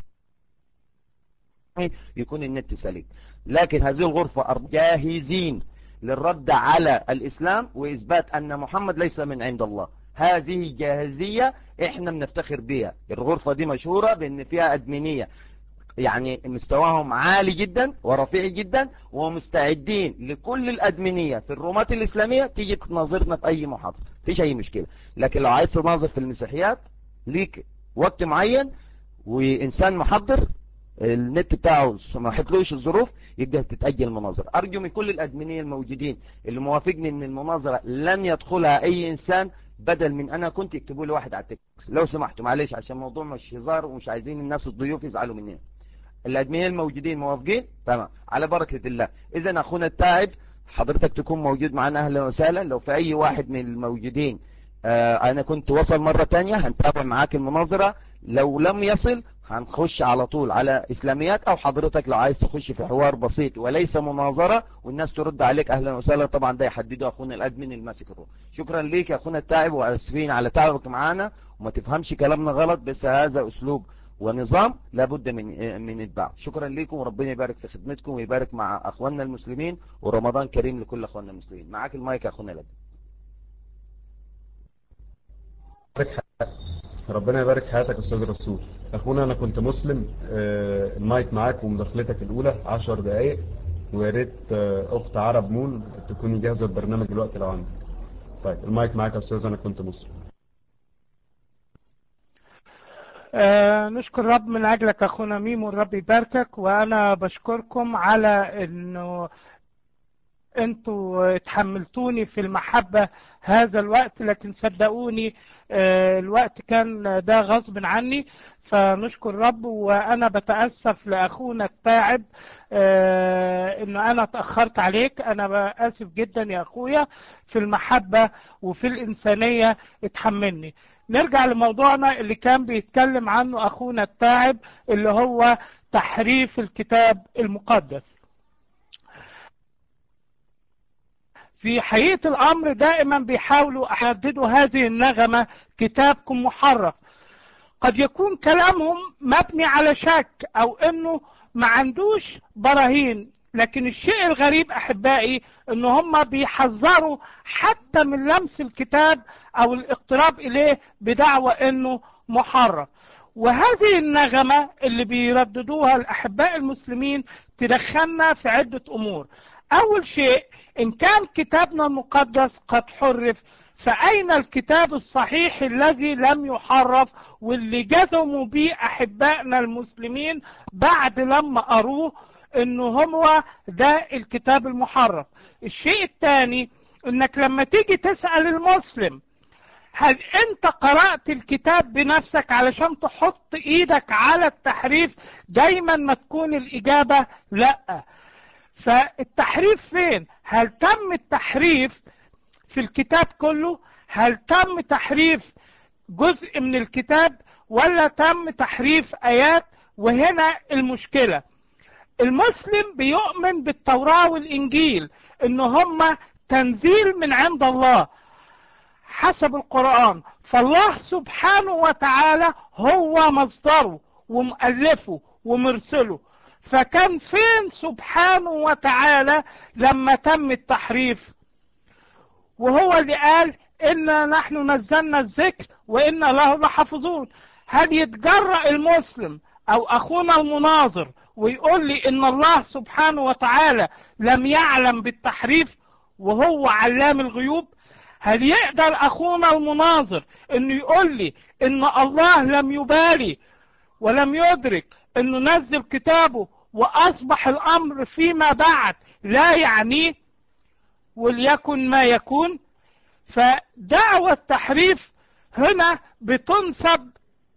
يكون النت سليم لكن هذه الغرفة جاهزين للرد على الاسلام واثبات ان محمد ليس من عند الله هذه جاهزية احنا بنفتخر بيها الغرفة دي مشهورة بان فيها ادمينية يعني مستواهم عالي جدا ورفيع جدا ومستعدين لكل الادمينية في الرومات الاسلامية تيجي تناظرنا في اي محاضرة فيش اي مشكلة لكن لو عايز تناظر في المسيحيات ليك وقت معين وانسان محضر النت بتاعه ما حطلوش الظروف يبدأ تتأجل المناظرة أرجو من كل الأدمينية الموجودين اللي موافقني أن المناظرة لن يدخلها أي إنسان بدل من أنا كنت يكتبوا لي واحد على التكس لو سمحتوا معلش عشان الموضوع مش هزار ومش عايزين الناس الضيوف يزعلوا مننا الأدمينية الموجودين موافقين تمام على بركة الله إذا أخونا التاعب حضرتك تكون موجود معنا أهلا وسهلا لو في أي واحد من الموجودين آه أنا كنت وصل مرة تانية هنتابع معاك المناظرة لو لم يصل هنخش على طول على إسلاميات أو حضرتك لو عايز تخش في حوار بسيط وليس مناظرة والناس ترد عليك أهلا وسهلا طبعا ده يحدده أخونا الأدمن الماسك الروح شكرا ليك يا أخونا التاعب وأسفين على تعبك معانا وما تفهمش كلامنا غلط بس هذا أسلوب ونظام لابد من من اتباعه شكرا لكم وربنا يبارك في خدمتكم ويبارك مع أخواننا المسلمين ورمضان كريم لكل أخواننا المسلمين معاك المايك يا أخونا الأدمن ربنا يبارك حياتك أستاذ رسول أخونا أنا كنت مسلم آه، المايك معاك ومداخلتك الأولى عشر دقايق ويا ريت آه، أخت عرب مون تكوني جاهزة البرنامج دلوقتي لو عندك طيب المايك معاك يا أستاذ أنا كنت مسلم آه نشكر رب من أجلك أخونا ميمو الرب يباركك وأنا بشكركم على أنه انتوا تحملتوني في المحبة هذا الوقت لكن صدقوني آه، الوقت كان ده غصب عني فنشكر رب وانا بتأسف لاخونا التاعب آه، انه انا اتأخرت عليك انا اسف جدا يا اخويا في المحبة وفي الانسانية اتحملني نرجع لموضوعنا اللي كان بيتكلم عنه اخونا التاعب اللي هو تحريف الكتاب المقدس في حقيقة الأمر دائما بيحاولوا يحددوا هذه النغمة كتابكم محرف قد يكون كلامهم مبني على شك أو أنه ما عندوش براهين لكن الشيء الغريب أحبائي أن هم بيحذروا حتى من لمس الكتاب أو الاقتراب إليه بدعوى أنه محرف وهذه النغمة اللي بيرددوها الأحباء المسلمين تدخلنا في عدة أمور أول شيء إن كان كتابنا المقدس قد حرف فأين الكتاب الصحيح الذي لم يحرف واللي جزموا به أحبائنا المسلمين بعد لما قروه إنه هو ده الكتاب المحرف الشيء الثاني إنك لما تيجي تسأل المسلم هل انت قرأت الكتاب بنفسك علشان تحط ايدك على التحريف دايما ما تكون الاجابة لا فالتحريف فين هل تم التحريف في الكتاب كله هل تم تحريف جزء من الكتاب ولا تم تحريف ايات وهنا المشكلة المسلم بيؤمن بالتوراة والانجيل ان هما تنزيل من عند الله حسب القرآن فالله سبحانه وتعالى هو مصدره ومؤلفه ومرسله فكان فين سبحانه وتعالى لما تم التحريف وهو اللي قال إنا نحن نزلنا الذكر وإنا له لحافظون هل يتجرأ المسلم أو أخونا المناظر ويقول لي إن الله سبحانه وتعالى لم يعلم بالتحريف وهو علام الغيوب هل يقدر أخونا المناظر إنه يقول لي إن الله لم يبالي ولم يدرك إنه نزل كتابه وأصبح الأمر فيما بعد لا يعنيه وليكن ما يكون فدعوة التحريف هنا بتنسب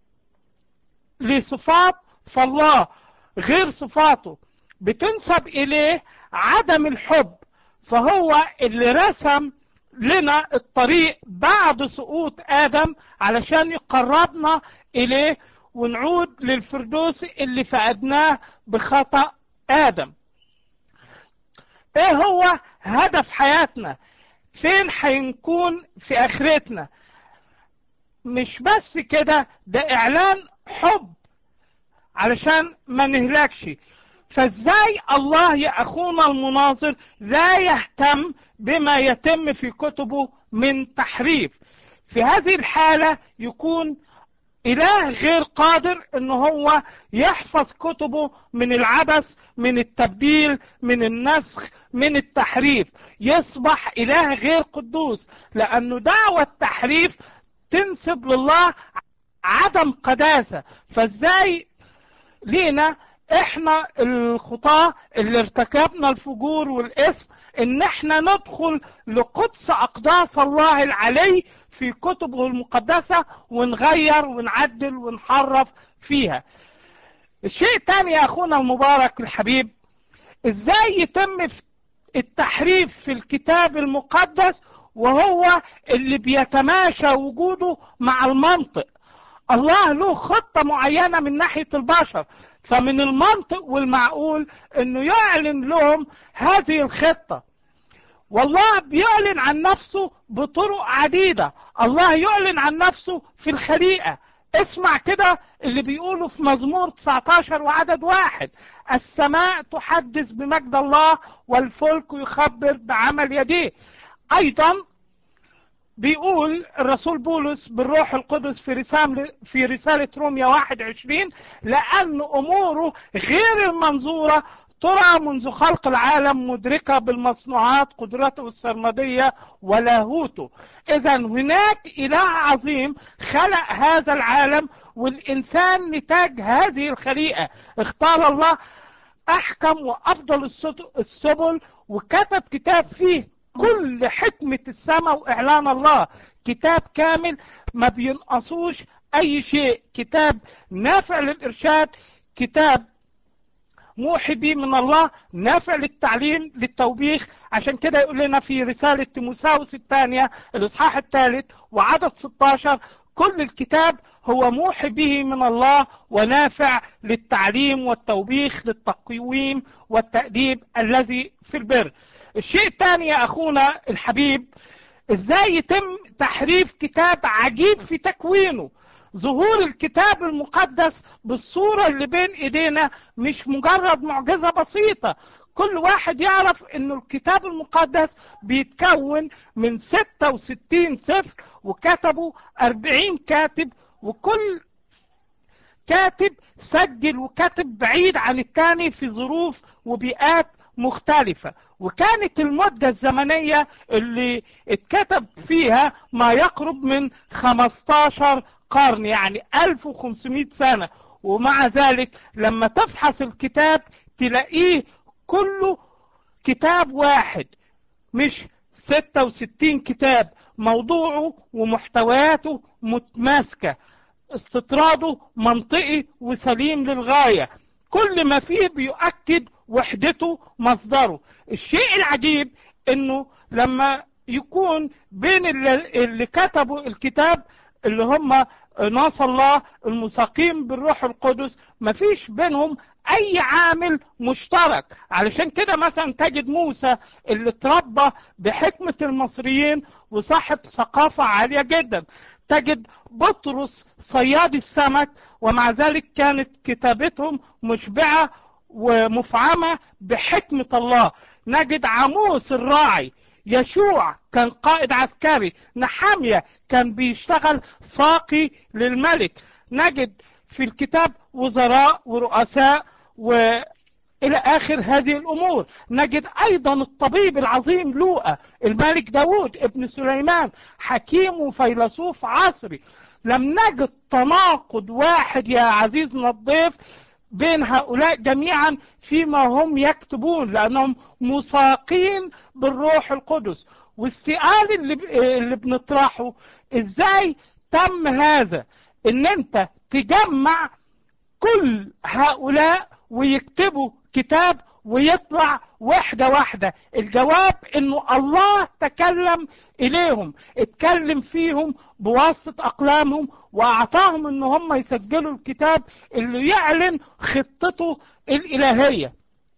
لصفات فالله غير صفاته بتنسب إليه عدم الحب فهو اللي رسم لنا الطريق بعد سقوط آدم علشان يقربنا إليه ونعود للفردوس اللي فقدناه بخطأ آدم ايه هو هدف حياتنا فين هنكون في اخرتنا مش بس كده ده اعلان حب علشان ما نهلكش فازاي الله يا اخونا المناظر لا يهتم بما يتم في كتبه من تحريف في هذه الحالة يكون إله غير قادر إن هو يحفظ كتبه من العبث من التبديل من النسخ من التحريف يصبح إله غير قدوس لأنه دعوة التحريف تنسب لله عدم قداسة فازاي لينا احنا الخطاة اللي ارتكبنا الفجور والاسم ان احنا ندخل لقدس اقداس الله العلي في كتبه المقدسة ونغير ونعدل ونحرف فيها الشيء الثاني يا اخونا المبارك الحبيب ازاي يتم التحريف في الكتاب المقدس وهو اللي بيتماشى وجوده مع المنطق الله له خطة معينة من ناحية البشر فمن المنطق والمعقول انه يعلن لهم هذه الخطة والله بيعلن عن نفسه بطرق عديدة الله يعلن عن نفسه في الخليقة اسمع كده اللي بيقوله في مزمور 19 وعدد واحد السماء تحدث بمجد الله والفلك يخبر بعمل يديه ايضا بيقول الرسول بولس بالروح القدس في رسالة في رسالة روميا 21 لأن أموره غير المنظورة ترى منذ خلق العالم مدركة بالمصنوعات قدرته السرمدية ولاهوته إذا هناك إله عظيم خلق هذا العالم والإنسان نتاج هذه الخليقة اختار الله أحكم وأفضل السبل وكتب كتاب فيه كل حكمة السماء وإعلان الله كتاب كامل ما بينقصوش أي شيء كتاب نافع للإرشاد كتاب موحي به من الله نافع للتعليم للتوبيخ عشان كده يقول لنا في رسالة تيموساوس الثانية الإصحاح الثالث وعدد 16 كل الكتاب هو موحي به من الله ونافع للتعليم والتوبيخ للتقويم والتأديب الذي في البر الشيء الثاني يا أخونا الحبيب ازاي يتم تحريف كتاب عجيب في تكوينه ظهور الكتاب المقدس بالصورة اللي بين ايدينا مش مجرد معجزة بسيطة كل واحد يعرف انه الكتاب المقدس بيتكون من 66 سفر وكتبوا 40 كاتب وكل كاتب سجل وكاتب بعيد عن الثاني في ظروف وبيئات مختلفة وكانت المدة الزمنية اللي اتكتب فيها ما يقرب من 15 قرن يعني 1500 سنة ومع ذلك لما تفحص الكتاب تلاقيه كله كتاب واحد مش 66 كتاب موضوعه ومحتوياته متماسكة استطراده منطقي وسليم للغاية كل ما فيه بيؤكد وحدته مصدره الشيء العجيب انه لما يكون بين اللي, اللي كتبوا الكتاب اللي هم ناس الله المساقين بالروح القدس مفيش بينهم اي عامل مشترك علشان كده مثلا تجد موسى اللي اتربى بحكمة المصريين وصاحب ثقافة عالية جدا تجد بطرس صياد السمك ومع ذلك كانت كتابتهم مشبعة ومفعمة بحكمة الله نجد عموس الراعي يشوع كان قائد عسكري نحامية كان بيشتغل ساقي للملك نجد في الكتاب وزراء ورؤساء وإلى آخر هذه الأمور نجد أيضا الطبيب العظيم لوقا الملك داود ابن سليمان حكيم وفيلسوف عصري لم نجد تناقض واحد يا عزيزنا الضيف بين هؤلاء جميعا فيما هم يكتبون لأنهم مساقين بالروح القدس والسؤال اللي, اللي بنطرحه ازاي تم هذا ان انت تجمع كل هؤلاء ويكتبوا كتاب ويطلع واحدة واحدة الجواب انه الله تكلم اليهم اتكلم فيهم بواسطة اقلامهم واعطاهم ان هم يسجلوا الكتاب اللي يعلن خطته الالهية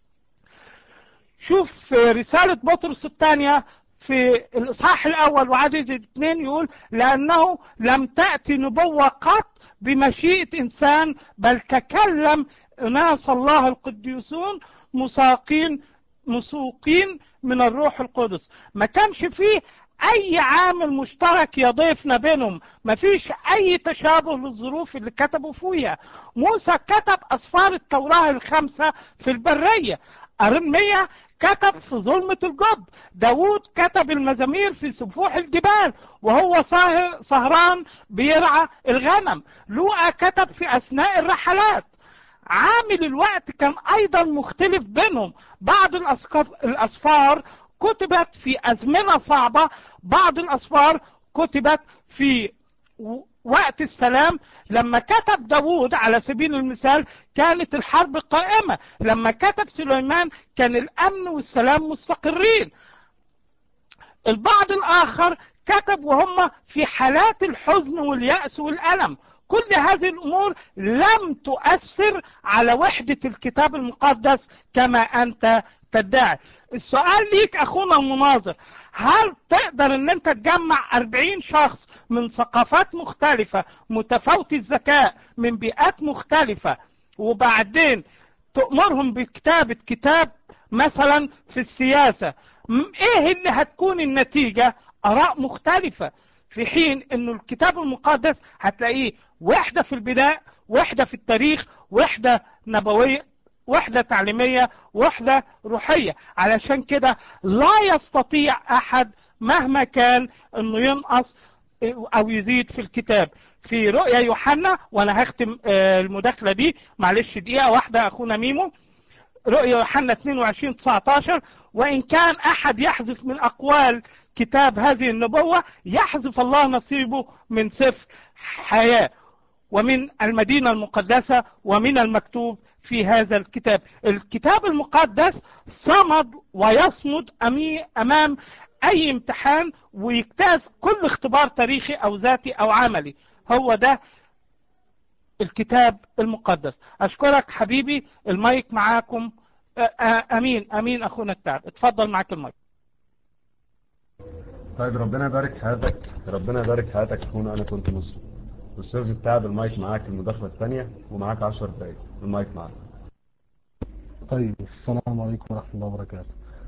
شوف في رسالة بطرس الثانية في الإصحاح الأول وعدد الاثنين يقول لأنه لم تأتي نبوة قط بمشيئة إنسان بل تكلم ناس الله القديسون مساقين مسوقين من الروح القدس ما كانش فيه اي عامل مشترك يضيفنا بينهم ما فيش اي تشابه للظروف اللي كتبوا فيها موسى كتب اسفار التوراة الخمسة في البرية ارميا كتب في ظلمة الجب داود كتب المزامير في سفوح الجبال وهو سهر سهران بيرعى الغنم لوقا كتب في اثناء الرحلات عامل الوقت كان ايضا مختلف بينهم بعض الاسفار كتبت في ازمنة صعبة بعض الاسفار كتبت في وقت السلام لما كتب داود على سبيل المثال كانت الحرب قائمة لما كتب سليمان كان الامن والسلام مستقرين البعض الاخر كتب وهم في حالات الحزن واليأس والألم كل هذه الأمور لم تؤثر على وحدة الكتاب المقدس كما أنت تدعي السؤال ليك أخونا المناظر هل تقدر ان انت تجمع 40 شخص من ثقافات مختلفة متفاوت الذكاء من بيئات مختلفة وبعدين تأمرهم بكتابة كتاب مثلا في السياسة ايه اللي هتكون النتيجة اراء مختلفة في حين انه الكتاب المقدس هتلاقيه وحدة في البناء وحدة في التاريخ وحدة نبوية وحدة تعليمية وحدة روحية علشان كده لا يستطيع احد مهما كان انه ينقص او يزيد في الكتاب في رؤيا يوحنا وانا هختم المداخلة دي معلش دقيقة واحدة اخونا ميمو رؤيا يوحنا 22 19 وان كان احد يحذف من اقوال كتاب هذه النبوة يحذف الله نصيبه من سفر حياة ومن المدينة المقدسة ومن المكتوب في هذا الكتاب الكتاب المقدس صمد ويصمد أمام أي امتحان ويجتاز كل اختبار تاريخي أو ذاتي أو عملي هو ده الكتاب المقدس أشكرك حبيبي المايك معاكم أمين أمين أخونا التعب اتفضل معاك المايك طيب ربنا يبارك حياتك ربنا يبارك حياتك اخونا انا كنت مسلم استاذ التعب المايك معاك المداخله الثانيه ومعاك 10 دقايق المايك معاك طيب السلام عليكم ورحمه الله وبركاته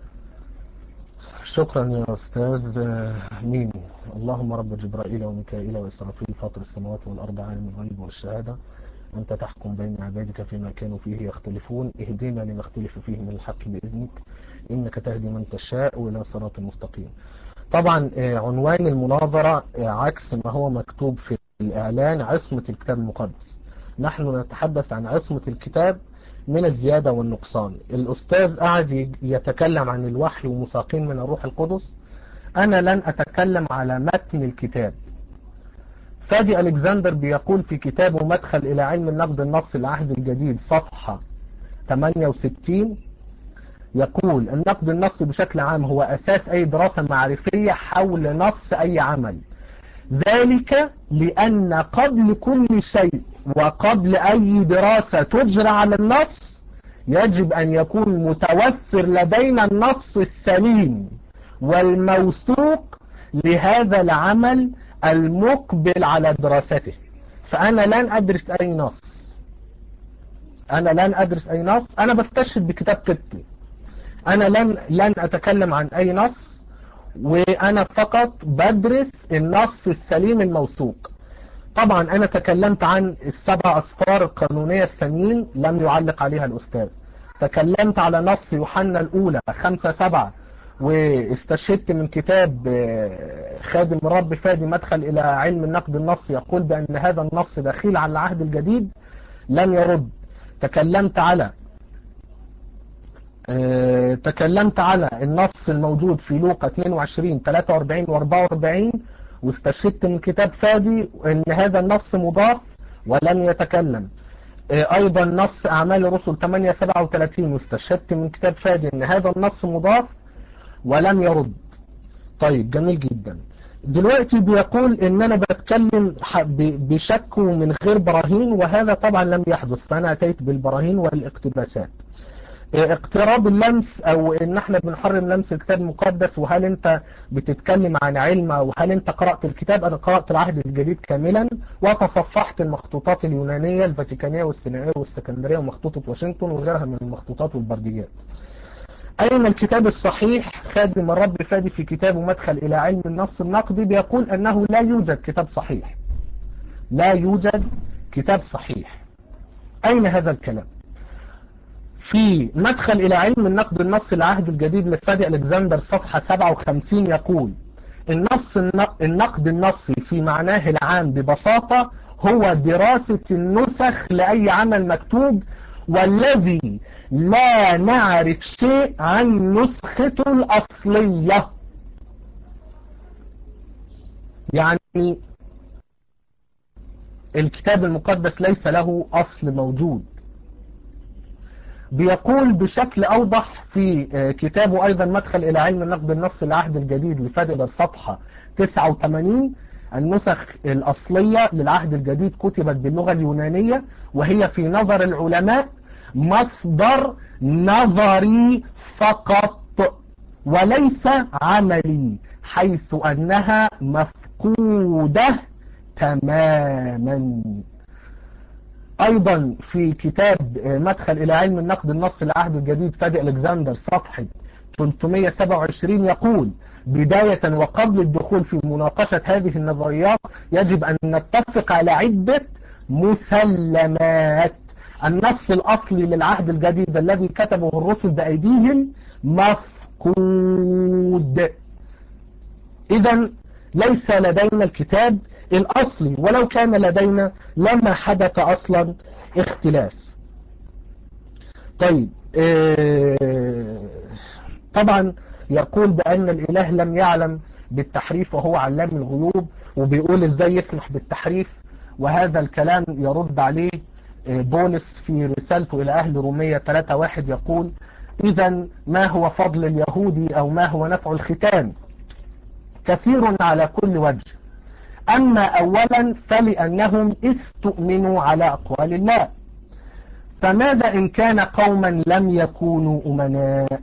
شكرا يا استاذ ميمو اللهم رب جبرائيل وميكائيل واسرافيل فاطر السماوات والارض عالم الغيب والشهاده أنت تحكم بين عبادك فيما كانوا فيه يختلفون اهدنا لما اختلف فيه من الحق بإذنك إنك تهدي من تشاء إلى صراط مستقيم طبعا عنوان المناظرة عكس ما هو مكتوب في الإعلان عصمة الكتاب المقدس نحن نتحدث عن عصمة الكتاب من الزيادة والنقصان الأستاذ قاعد يتكلم عن الوحي ومساقين من الروح القدس أنا لن أتكلم على متن الكتاب فادي ألكسندر بيقول في كتابه مدخل إلى علم النقد النص العهد الجديد صفحة 68 يقول النقد النصي بشكل عام هو أساس أي دراسة معرفية حول نص أي عمل ذلك لأن قبل كل شيء وقبل أي دراسة تجرى على النص يجب أن يكون متوفر لدينا النص السليم والموثوق لهذا العمل المقبل على دراسته فأنا لن أدرس أي نص أنا لن أدرس أي نص أنا بستشهد بكتاب قبطي أنا لن لن أتكلم عن أي نص وأنا فقط بدرس النص السليم الموثوق طبعا أنا تكلمت عن السبع أصفار القانونية الثانيين لم يعلق عليها الأستاذ تكلمت على نص يوحنا الأولى خمسة سبعة واستشهدت من كتاب خادم الرب فادي مدخل إلى علم النقد النص يقول بأن هذا النص دخيل على العهد الجديد لم يرد تكلمت على تكلمت على النص الموجود في لوقا 22 43 و 44 واستشهدت من كتاب فادي ان هذا النص مضاف ولم يتكلم ايضا نص اعمال الرسل 8 37 واستشهدت من كتاب فادي ان هذا النص مضاف ولم يرد طيب جميل جدا دلوقتي بيقول ان انا بتكلم بشك ومن غير براهين وهذا طبعا لم يحدث فانا اتيت بالبراهين والاقتباسات اقتراب اللمس او ان احنا بنحرم لمس الكتاب المقدس وهل انت بتتكلم عن علم او هل انت قرأت الكتاب انا قرأت العهد الجديد كاملا وتصفحت المخطوطات اليونانية الفاتيكانية والسينائية والسكندرية ومخطوطة واشنطن وغيرها من المخطوطات والبرديات أين الكتاب الصحيح خادم الرب فادي في كتابه مدخل إلى علم النص النقدي بيقول أنه لا يوجد كتاب صحيح لا يوجد كتاب صحيح أين هذا الكلام في مدخل إلى علم النقد النص العهد الجديد لفادي ألكسندر صفحة 57 يقول النص النقد النصي في معناه العام ببساطة هو دراسة النسخ لأي عمل مكتوب والذي لا نعرف شيء عن نسخته الأصلية يعني الكتاب المقدس ليس له أصل موجود بيقول بشكل أوضح في كتابه أيضا مدخل إلى علم النقد النص العهد الجديد لفادل الصفحة 89 النسخ الأصلية للعهد الجديد كتبت باللغة اليونانية وهي في نظر العلماء مصدر نظري فقط وليس عملي حيث أنها مفقودة تماما أيضا في كتاب مدخل إلى علم النقد النص العهد الجديد فادي ألكسندر صفحة 327 يقول بداية وقبل الدخول في مناقشة هذه النظريات يجب أن نتفق على عدة مسلمات النص الأصلي للعهد الجديد الذي كتبه الرسل بأيديهم مفقود إذا ليس لدينا الكتاب الأصلي ولو كان لدينا لما حدث أصلا اختلاف طيب طبعا يقول بأن الإله لم يعلم بالتحريف وهو علام الغيوب وبيقول ازاي يسمح بالتحريف وهذا الكلام يرد عليه بولس في رسالته إلى أهل رومية 3.1 يقول إذا ما هو فضل اليهودي أو ما هو نفع الختان كثير على كل وجه أما أولا فلأنهم استؤمنوا على أقوال الله فماذا إن كان قوما لم يكونوا أمناء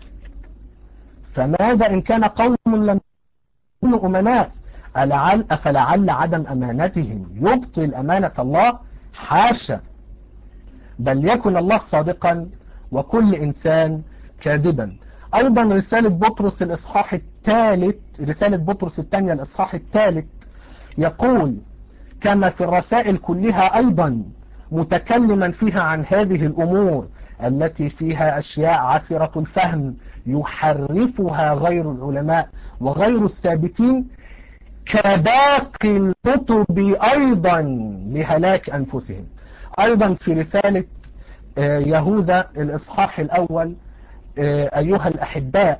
فماذا إن كان قوم لم يكونوا أمناء ألعل أفلعل عدم أمانتهم يبطل أمانة الله حاشا بل يكن الله صادقا وكل إنسان كاذبا أيضا رسالة بطرس الإصحاح الثالث رسالة بطرس الثانية الإصحاح الثالث يقول كما في الرسائل كلها أيضا متكلما فيها عن هذه الأمور التي فيها أشياء عسرة الفهم يحرفها غير العلماء وغير الثابتين كباقي الكتب أيضا لهلاك أنفسهم أيضا في رسالة يهوذا الإصحاح الأول أيها الأحباء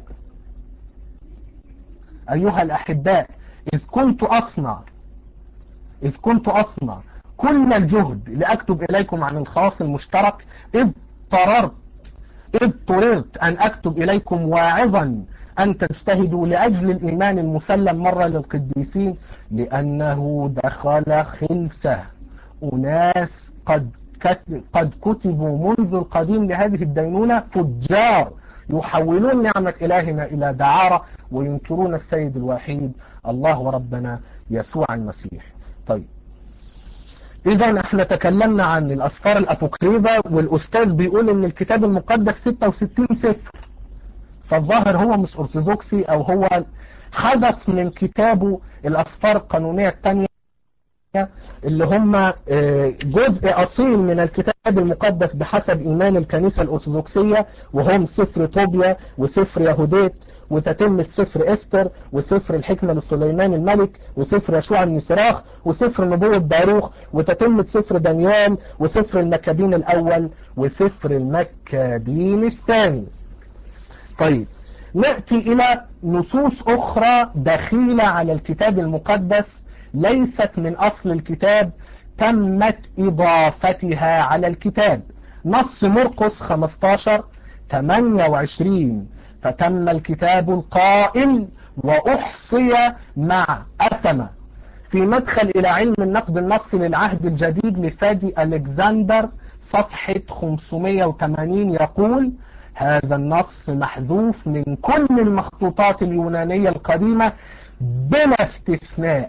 أيها الأحباء إذ كنت أصنع إذ كنت أصنع كل الجهد لأكتب إليكم عن الخاص المشترك اضطررت اضطررت أن أكتب إليكم واعظا أن تجتهدوا لأجل الإيمان المسلم مرة للقديسين لأنه دخل خلسة أناس قد قد كتبوا منذ القديم لهذه الدينونة فجار يحولون نعمة إلهنا إلى دعارة وينكرون السيد الوحيد الله وربنا يسوع المسيح طيب إذا احنا تكلمنا عن الأسفار الأبوكريفة والأستاذ بيقول إن الكتاب المقدس 66 سفر فالظاهر هو مش أرثوذكسي أو هو حدث من كتابه الأسفار القانونية الثانية اللي هم جزء أصيل من الكتاب المقدس بحسب إيمان الكنيسة الأرثوذكسية وهم سفر طوبيا وسفر يهوديت وتتمة سفر إستر وسفر الحكمة لسليمان الملك وسفر يشوع النسراخ وسفر نبوة باروخ وتتمة سفر دانيال وسفر المكابين الأول وسفر المكابين الثاني طيب نأتي إلى نصوص أخرى دخيلة على الكتاب المقدس ليست من أصل الكتاب تمت إضافتها على الكتاب نص مرقس 15 28 فتم الكتاب القائل وأحصي مع أثمة في مدخل إلى علم النقد النصي للعهد الجديد لفادي ألكسندر صفحة 580 يقول هذا النص محذوف من كل المخطوطات اليونانية القديمة بلا استثناء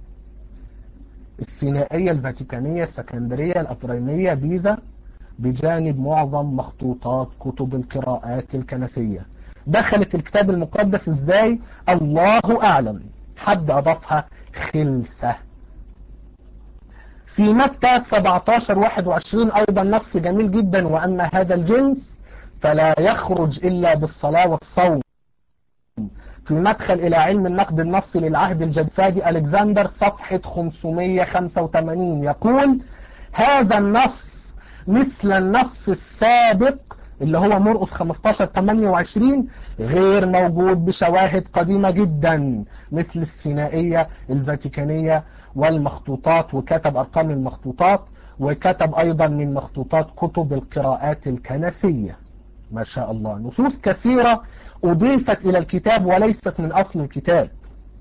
السينائية الفاتيكانية السكندرية الأفريمية بيزا بجانب معظم مخطوطات كتب القراءات الكنسية دخلت الكتاب المقدس ازاي الله اعلم حد اضافها خلسة في متى 17 21 ايضا نص جميل جدا واما هذا الجنس فلا يخرج الا بالصلاة والصوم في مدخل الى علم النقد النصي للعهد الجديد فادي الكسندر صفحة 585 يقول هذا النص مثل النص السابق اللي هو مرقس 15 28 غير موجود بشواهد قديمة جدا مثل السينائية الفاتيكانية والمخطوطات وكتب أرقام المخطوطات وكتب أيضا من مخطوطات كتب القراءات الكنسية ما شاء الله نصوص كثيرة أضيفت إلى الكتاب وليست من أصل الكتاب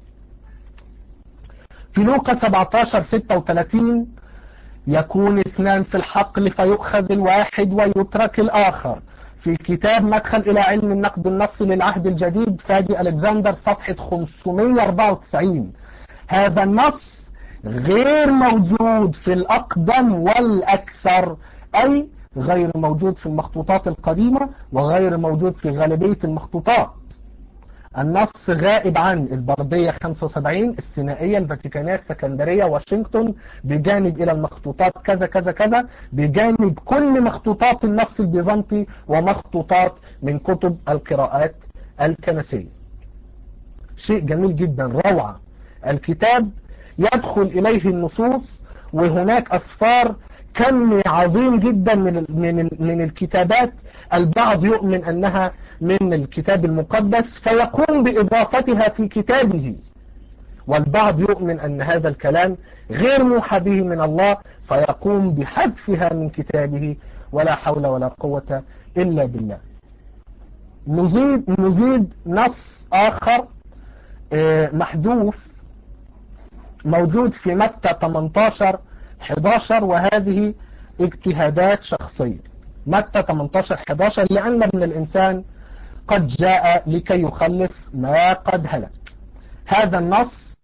في لوقا 17 36 يكون اثنان في الحقل فيؤخذ الواحد ويترك الآخر في كتاب مدخل إلى علم النقد النصي للعهد الجديد فادي ألكسندر صفحة 594 هذا النص غير موجود في الأقدم والأكثر أي غير موجود في المخطوطات القديمة وغير موجود في غالبية المخطوطات النص غائب عن البردية 75 السينائية الفاتيكانية السكندرية واشنطن بجانب إلى المخطوطات كذا كذا كذا بجانب كل مخطوطات النص البيزنطي ومخطوطات من كتب القراءات الكنسية شيء جميل جدا روعة الكتاب يدخل إليه النصوص وهناك أسفار كم عظيم جدا من من من الكتابات البعض يؤمن أنها من الكتاب المقدس فيقوم بإضافتها في كتابه والبعض يؤمن أن هذا الكلام غير موحى به من الله فيقوم بحذفها من كتابه ولا حول ولا قوة إلا بالله نزيد, نزيد نص آخر محذوف موجود في متى 18 11 وهذه اجتهادات شخصية متى 18 11 لأن ابن الإنسان قد جاء لكي يخلص ما قد هلك هذا النص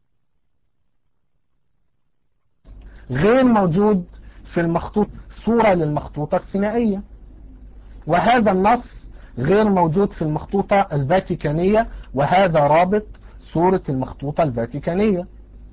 غير موجود في المخطوط صورة للمخطوطة السينائية وهذا النص غير موجود في المخطوطة الفاتيكانية وهذا رابط صورة المخطوطة الفاتيكانية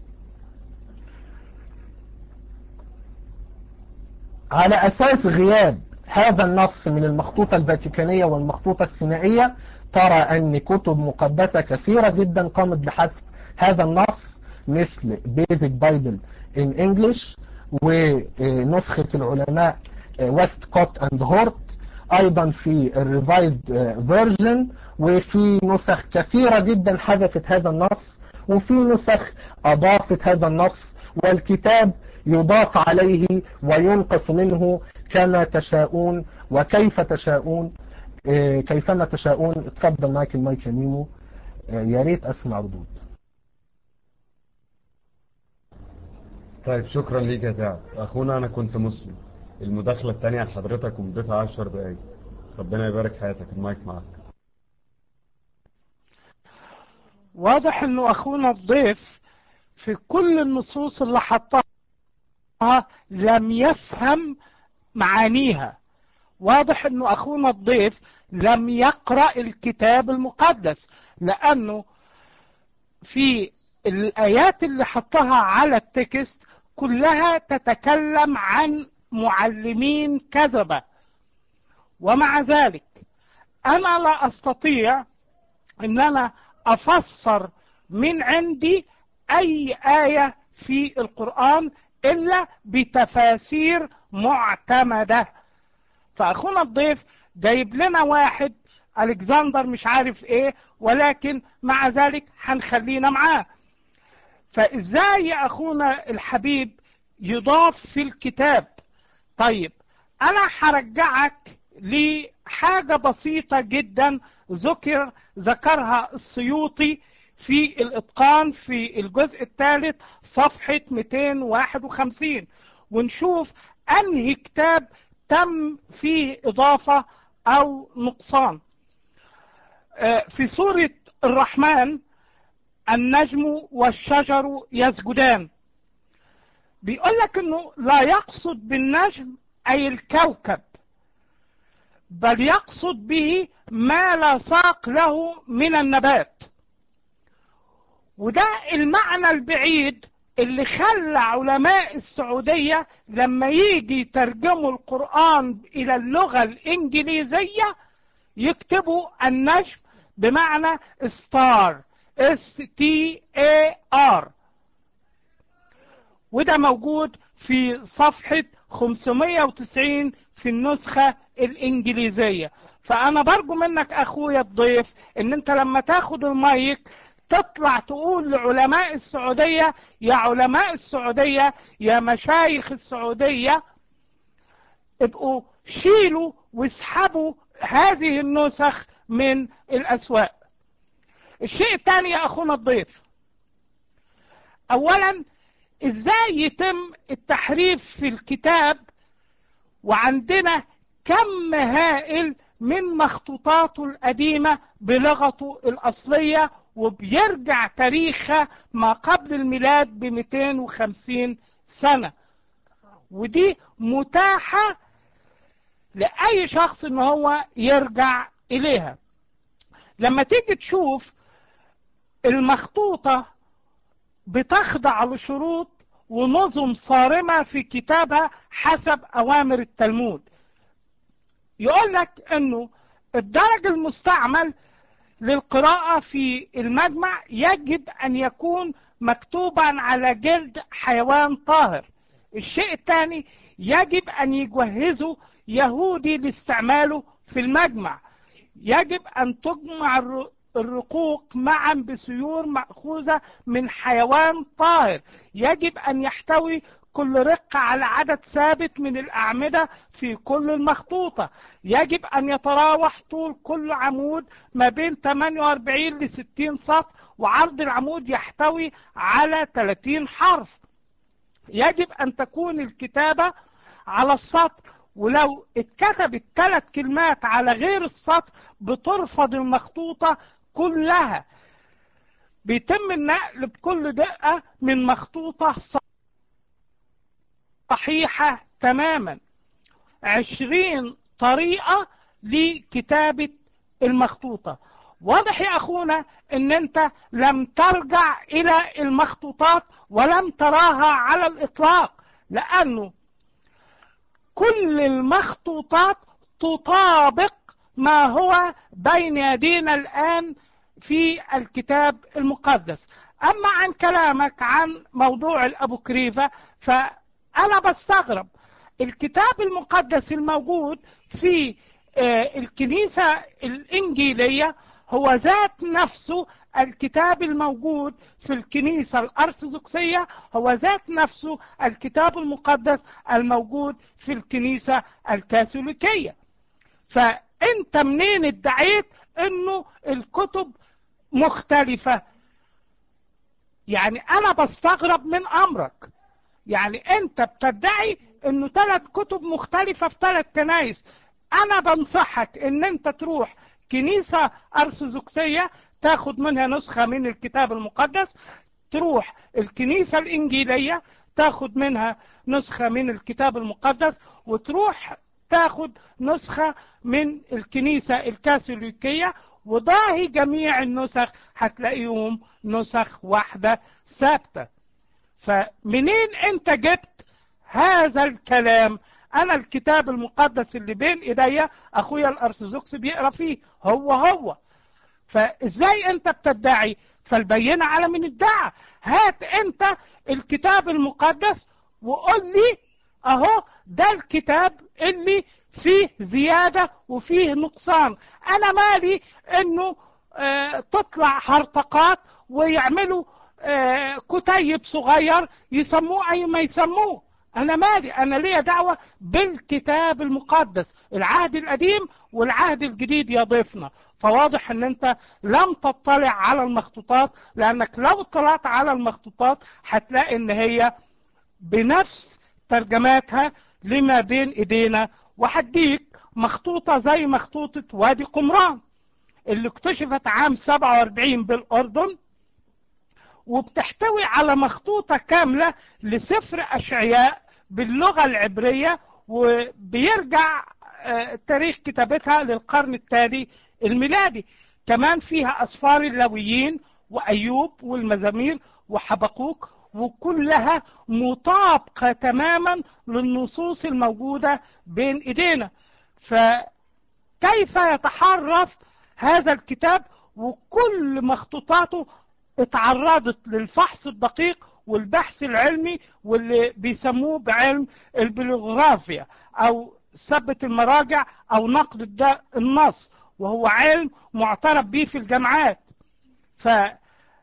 على أساس غياب هذا النص من المخطوطة الفاتيكانية والمخطوطة السينائية ترى أن كتب مقدسة كثيرة جدا قامت بحذف هذا النص مثل Basic Bible in English ونسخة العلماء ويست كوت اند هورت ايضا في الريفايزد فيرجن وفي نسخ كثيرة جدا حذفت هذا النص وفي نسخ اضافت هذا النص والكتاب يضاف عليه وينقص منه كما تشاءون وكيف تشاءون كيفما تشاءون اتفضل معك المايك يا ميمو يا ريت اسمع ردود طيب شكرا ليك يا تعب اخونا انا كنت مسلم المداخلة التانية لحضرتك ومدتها عشر دقايق ربنا يبارك حياتك المايك معك واضح انه اخونا الضيف في كل النصوص اللي حطها لم يفهم معانيها واضح انه اخونا الضيف لم يقرأ الكتاب المقدس لانه في الايات اللي حطها على التكست كلها تتكلم عن معلمين كذبة ومع ذلك انا لا استطيع ان انا افسر من عندي اي آية في القرآن الا بتفاسير معتمدة فاخونا الضيف جايب لنا واحد الكسندر مش عارف ايه ولكن مع ذلك هنخلينا معاه فازاي يا اخونا الحبيب يضاف في الكتاب طيب انا هرجعك لحاجة بسيطة جدا ذكر ذكرها السيوطي في الاتقان في الجزء الثالث صفحة 251 ونشوف انهي كتاب تم فيه اضافة او نقصان في سورة الرحمن النجم والشجر يسجدان بيقول لك انه لا يقصد بالنجم اي الكوكب بل يقصد به ما لا ساق له من النبات وده المعنى البعيد اللي خلى علماء السعودية لما يجي يترجموا القرآن إلى اللغة الإنجليزية يكتبوا النجم بمعنى ستار اس تي اي ار وده موجود في صفحة 590 في النسخة الإنجليزية فأنا برجو منك أخويا الضيف إن أنت لما تاخد المايك تطلع تقول لعلماء السعودية يا علماء السعودية يا مشايخ السعودية ابقوا شيلوا واسحبوا هذه النسخ من الأسواق الشيء الثاني يا أخونا الضيف أولا إزاي يتم التحريف في الكتاب وعندنا كم هائل من مخطوطاته القديمة بلغته الأصلية وبيرجع تاريخها ما قبل الميلاد ب 250 سنة ودي متاحة لأي شخص ان هو يرجع اليها لما تيجي تشوف المخطوطة بتخضع لشروط ونظم صارمة في كتابها حسب أوامر التلمود يقول لك أنه الدرج المستعمل للقراءة في المجمع يجب أن يكون مكتوبا على جلد حيوان طاهر الشيء الثاني يجب أن يجهزه يهودي لاستعماله في المجمع يجب أن تجمع الرقوق معا بسيور مأخوذة من حيوان طاهر يجب أن يحتوي كل رقة على عدد ثابت من الأعمدة في كل المخطوطة يجب أن يتراوح طول كل عمود ما بين 48 ل 60 سطر وعرض العمود يحتوي على 30 حرف يجب أن تكون الكتابة على السطر ولو اتكتبت ثلاث كلمات على غير السطر بترفض المخطوطة كلها بيتم النقل بكل دقة من مخطوطة صحيحة تماما عشرين طريقة لكتابة المخطوطة واضح يا أخونا أن أنت لم ترجع إلى المخطوطات ولم تراها على الإطلاق لأنه كل المخطوطات تطابق ما هو بين يدينا الآن في الكتاب المقدس أما عن كلامك عن موضوع الأبوكريفة فأنا بستغرب الكتاب المقدس الموجود في الكنيسة الإنجيلية هو ذات نفسه الكتاب الموجود في الكنيسة الأرثوذكسية هو ذات نفسه الكتاب المقدس الموجود في الكنيسة الكاثوليكية فأنت منين ادعيت أنه الكتب مختلفة يعني أنا بستغرب من أمرك يعني أنت بتدعي أنه ثلاث كتب مختلفة في ثلاث كنايس أنا بنصحك أن أنت تروح كنيسة أرثوذكسية تاخد منها نسخة من الكتاب المقدس تروح الكنيسة الإنجيلية تاخد منها نسخة من الكتاب المقدس وتروح تاخد نسخة من الكنيسة الكاثوليكية وضاهي جميع النسخ هتلاقيهم نسخ واحدة ثابتة فمنين انت جبت هذا الكلام انا الكتاب المقدس اللي بين ايديا اخويا الارثوذكس بيقرا فيه هو هو فازاي انت بتدعي فالبينة على من ادعى هات انت الكتاب المقدس وقول لي اهو ده الكتاب اللي فيه زيادة وفيه نقصان انا مالي انه آه تطلع هرطقات ويعملوا آه كتيب صغير يسموه اي ما يسموه انا مالي انا ليا دعوة بالكتاب المقدس العهد القديم والعهد الجديد يضيفنا فواضح ان انت لم تطلع على المخطوطات لانك لو اطلعت على المخطوطات هتلاقي ان هي بنفس ترجماتها لما بين ايدينا وهديك مخطوطة زي مخطوطة وادي قمران اللي اكتشفت عام 47 بالاردن وبتحتوي على مخطوطة كاملة لسفر أشعياء باللغة العبرية وبيرجع تاريخ كتابتها للقرن الثاني الميلادي كمان فيها أسفار اللويين وأيوب والمزامير وحبقوك وكلها مطابقة تماما للنصوص الموجودة بين إيدينا فكيف يتحرف هذا الكتاب وكل مخطوطاته اتعرضت للفحص الدقيق والبحث العلمي واللي بيسموه بعلم البلوغرافيا او ثبت المراجع او نقد النص وهو علم معترف به في الجامعات فانت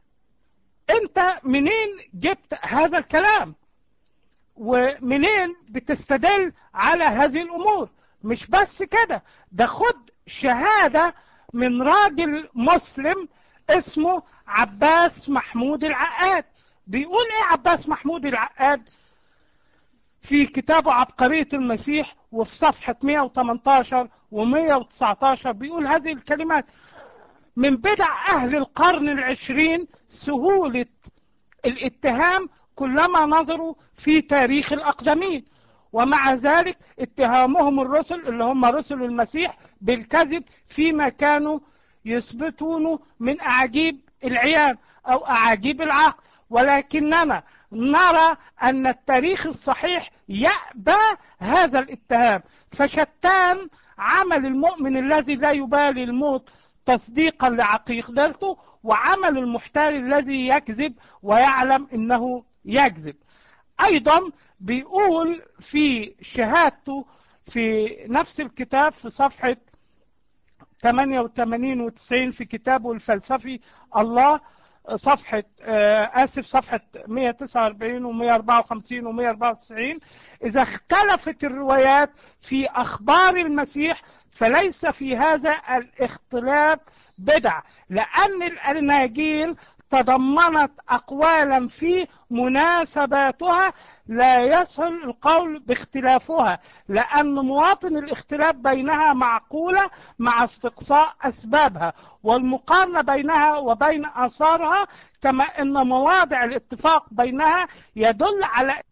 منين جبت هذا الكلام ومنين بتستدل على هذه الامور مش بس كده ده خد شهادة من راجل مسلم اسمه عباس محمود العقاد بيقول ايه عباس محمود العقاد في كتابه عبقرية المسيح وفي صفحة 118 و119 بيقول هذه الكلمات من بدع أهل القرن العشرين سهولة الاتهام كلما نظروا في تاريخ الأقدمين ومع ذلك اتهامهم الرسل اللي هم رسل المسيح بالكذب فيما كانوا يثبتونه من أعاجيب العيان أو أعاجيب العقل ولكننا نرى أن التاريخ الصحيح يأبى هذا الاتهام فشتان عمل المؤمن الذي لا يبالي الموت تصديقا لعقيدته وعمل المحتال الذي يكذب ويعلم انه يكذب ايضا بيقول في شهادته في نفس الكتاب في صفحة 88 و 90 في كتابه الفلسفي الله صفحة آسف صفحة 149 و 154 و 194 إذا اختلفت الروايات في أخبار المسيح فليس في هذا الاختلاف بدع لأن الأناجيل تضمنت أقوالا في مناسباتها لا يسهل القول باختلافها لأن مواطن الاختلاف بينها معقولة مع استقصاء أسبابها والمقارنة بينها وبين آثارها كما أن مواضع الاتفاق بينها يدل على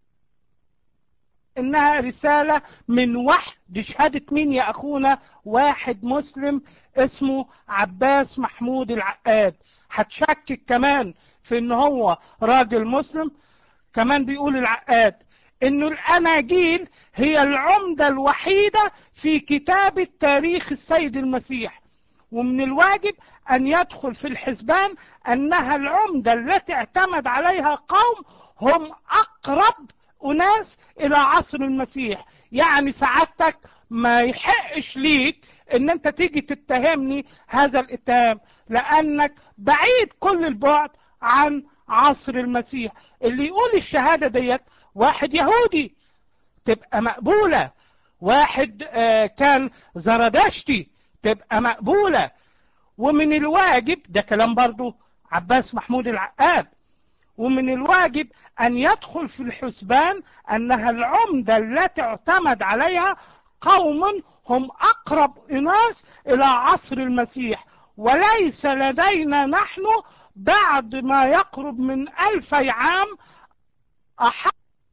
انها رسالة من وحي دي شهادة مين يا اخونا واحد مسلم اسمه عباس محمود العقاد هتشكك كمان في ان هو راجل مسلم كمان بيقول العقاد انه الاناجيل هي العمدة الوحيدة في كتابة تاريخ السيد المسيح ومن الواجب ان يدخل في الحسبان انها العمدة التي اعتمد عليها قوم هم اقرب أناس إلى عصر المسيح يعني سعادتك ما يحقش ليك ان انت تيجي تتهمني هذا الاتهام لانك بعيد كل البعد عن عصر المسيح اللي يقول الشهادة ديت واحد يهودي تبقى مقبولة واحد آه كان زردشتي تبقى مقبولة ومن الواجب ده كلام برضو عباس محمود العقاد ومن الواجب أن يدخل في الحسبان أنها العمدة التي اعتمد عليها قوم هم أقرب ناس إلى عصر المسيح وليس لدينا نحن بعد ما يقرب من ألفي عام أحق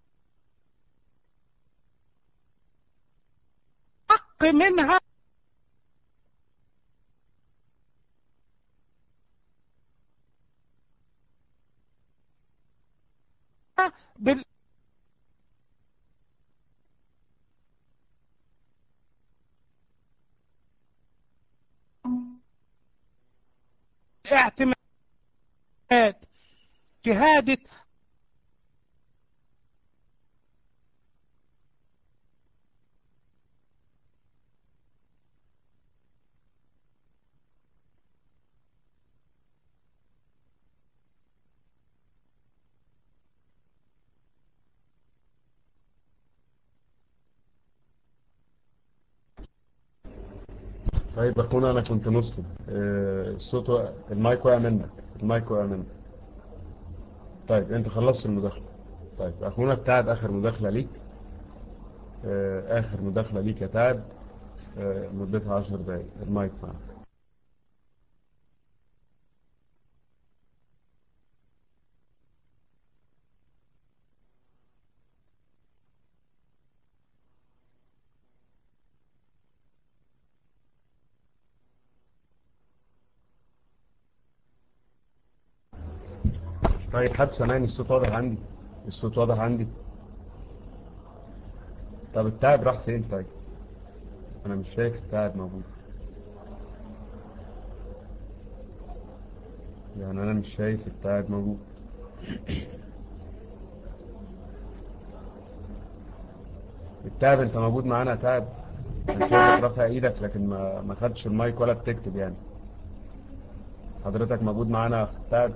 منها بال اعتماد شهادة طيب اخونا انا كنت مسلم آه، الصوت وقع المايك وقع منك المايك وقع منك طيب انت خلصت المداخلة طيب اخونا بتاعد اخر مداخلة ليك آه، اخر مداخلة ليك يا تعب آه، مدتها عشر دقايق المايك معك طيب حد سامعني الصوت واضح عندي الصوت واضح عندي طب التعب راح فين طيب انا مش شايف التعب موجود يعني انا مش شايف التعب موجود التعب انت موجود معانا يا تعب انا شايفك رافع ايدك لكن ما ما خدتش المايك ولا بتكتب يعني حضرتك موجود معانا في التعب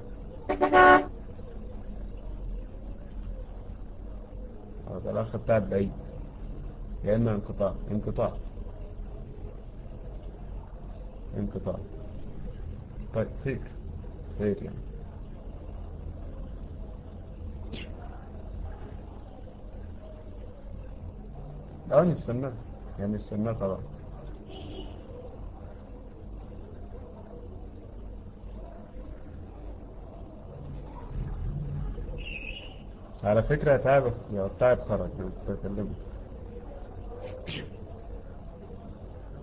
هذا الأخ بتاع بعيد يا إما انقطاع انقطاع انقطاع طيب خير خير يعني اه نستناه يعني نستناه طبعا على فكرة يا تعب يا تعب خرج انا كنت بكلمه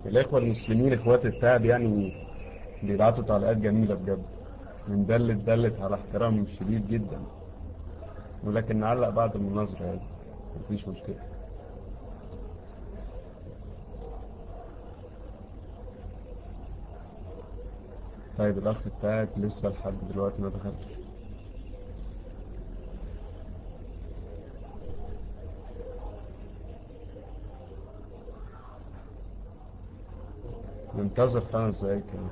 الإخوة المسلمين إخوات التعب يعني بيبعتوا تعليقات جميلة بجد من دلت دلت على احترام شديد جدا ولكن نعلق بعد المناظرة يعني مفيش مشكلة طيب الأخ بتاعك لسه لحد دلوقتي ما دخلش ننتظر خمس دقايق كمان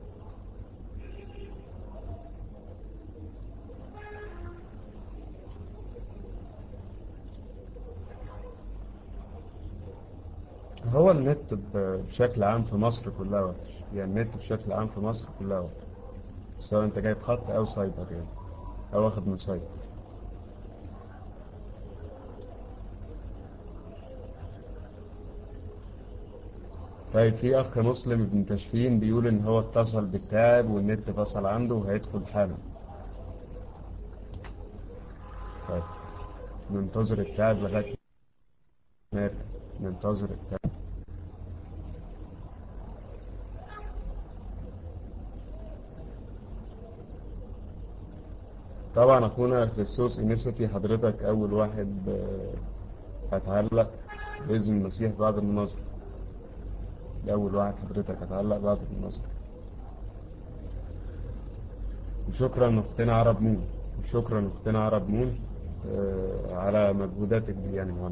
هو النت بشكل عام في مصر كلها وحش يعني النت بشكل عام في مصر كلها وحش سواء انت جايب خط او سايبر يعني او واخد من سايبر طيب في اخ مسلم ابن تشفين بيقول ان هو اتصل بالتاب والنت فصل عنده وهيدخل حالا طيب ننتظر التاب لغاية ما يرجع. ننتظر التاب طبعا اخونا خريستوس انيسيتي حضرتك اول واحد آه، هتعلق باذن المسيح بعد المناظره ده اول واحد حضرتك هتعلق بعد المناظره وشكرا اختنا عرب مون وشكرا اختنا عرب مون آه، على مجهوداتك دي يعني معانا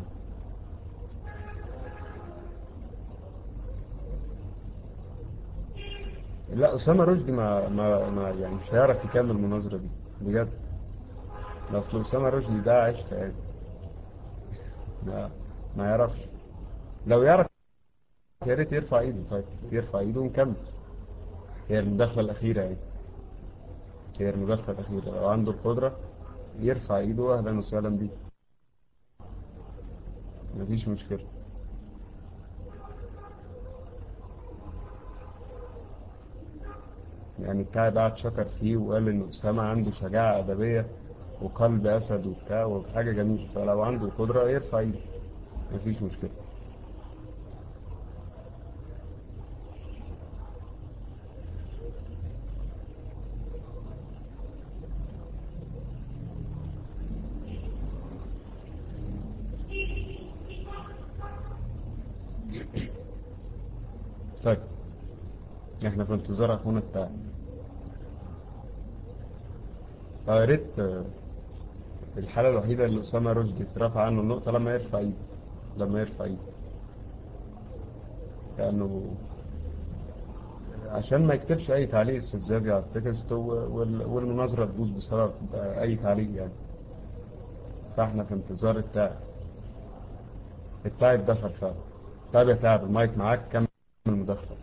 لا أسامة رشدي ما, ما, ما يعني مش هيعرف يكمل المناظرة دي بجد ده أصل أسامة رشدي ده عشق يعني ما, ما يعرفش لو يعرف يا ريت يرفع ايده طيب يرفع ايده ونكمل هي المداخلة الأخيرة يعني هي المداخلة الأخيرة لو عنده القدرة يرفع ايده أهلا وسهلا بيه مفيش مشكلة يعني بتاع بعد شكر فيه وقال ان أسامة عنده شجاعة أدبية وقلب أسد وبتاع وحاجة جميلة فلو عنده قدرة يرفع ايده مفيش مشكلة طيب احنا في انتظار اخونا بتاع يا ريت آه، الحالة الوحيدة اللي أسامة رشدي اترفع عنه النقطة لما يرفع ايده لما يرفع ايده لأنه عشان ما يكتبش أي تعليق استفزازي على التكست و- وال- والمناظرة تبوظ بسبب آه، أي تعليق يعني فاحنا في انتظار التاعب التاعب دخل فعلا طيب يا تعب المايك معاك كمل المداخلة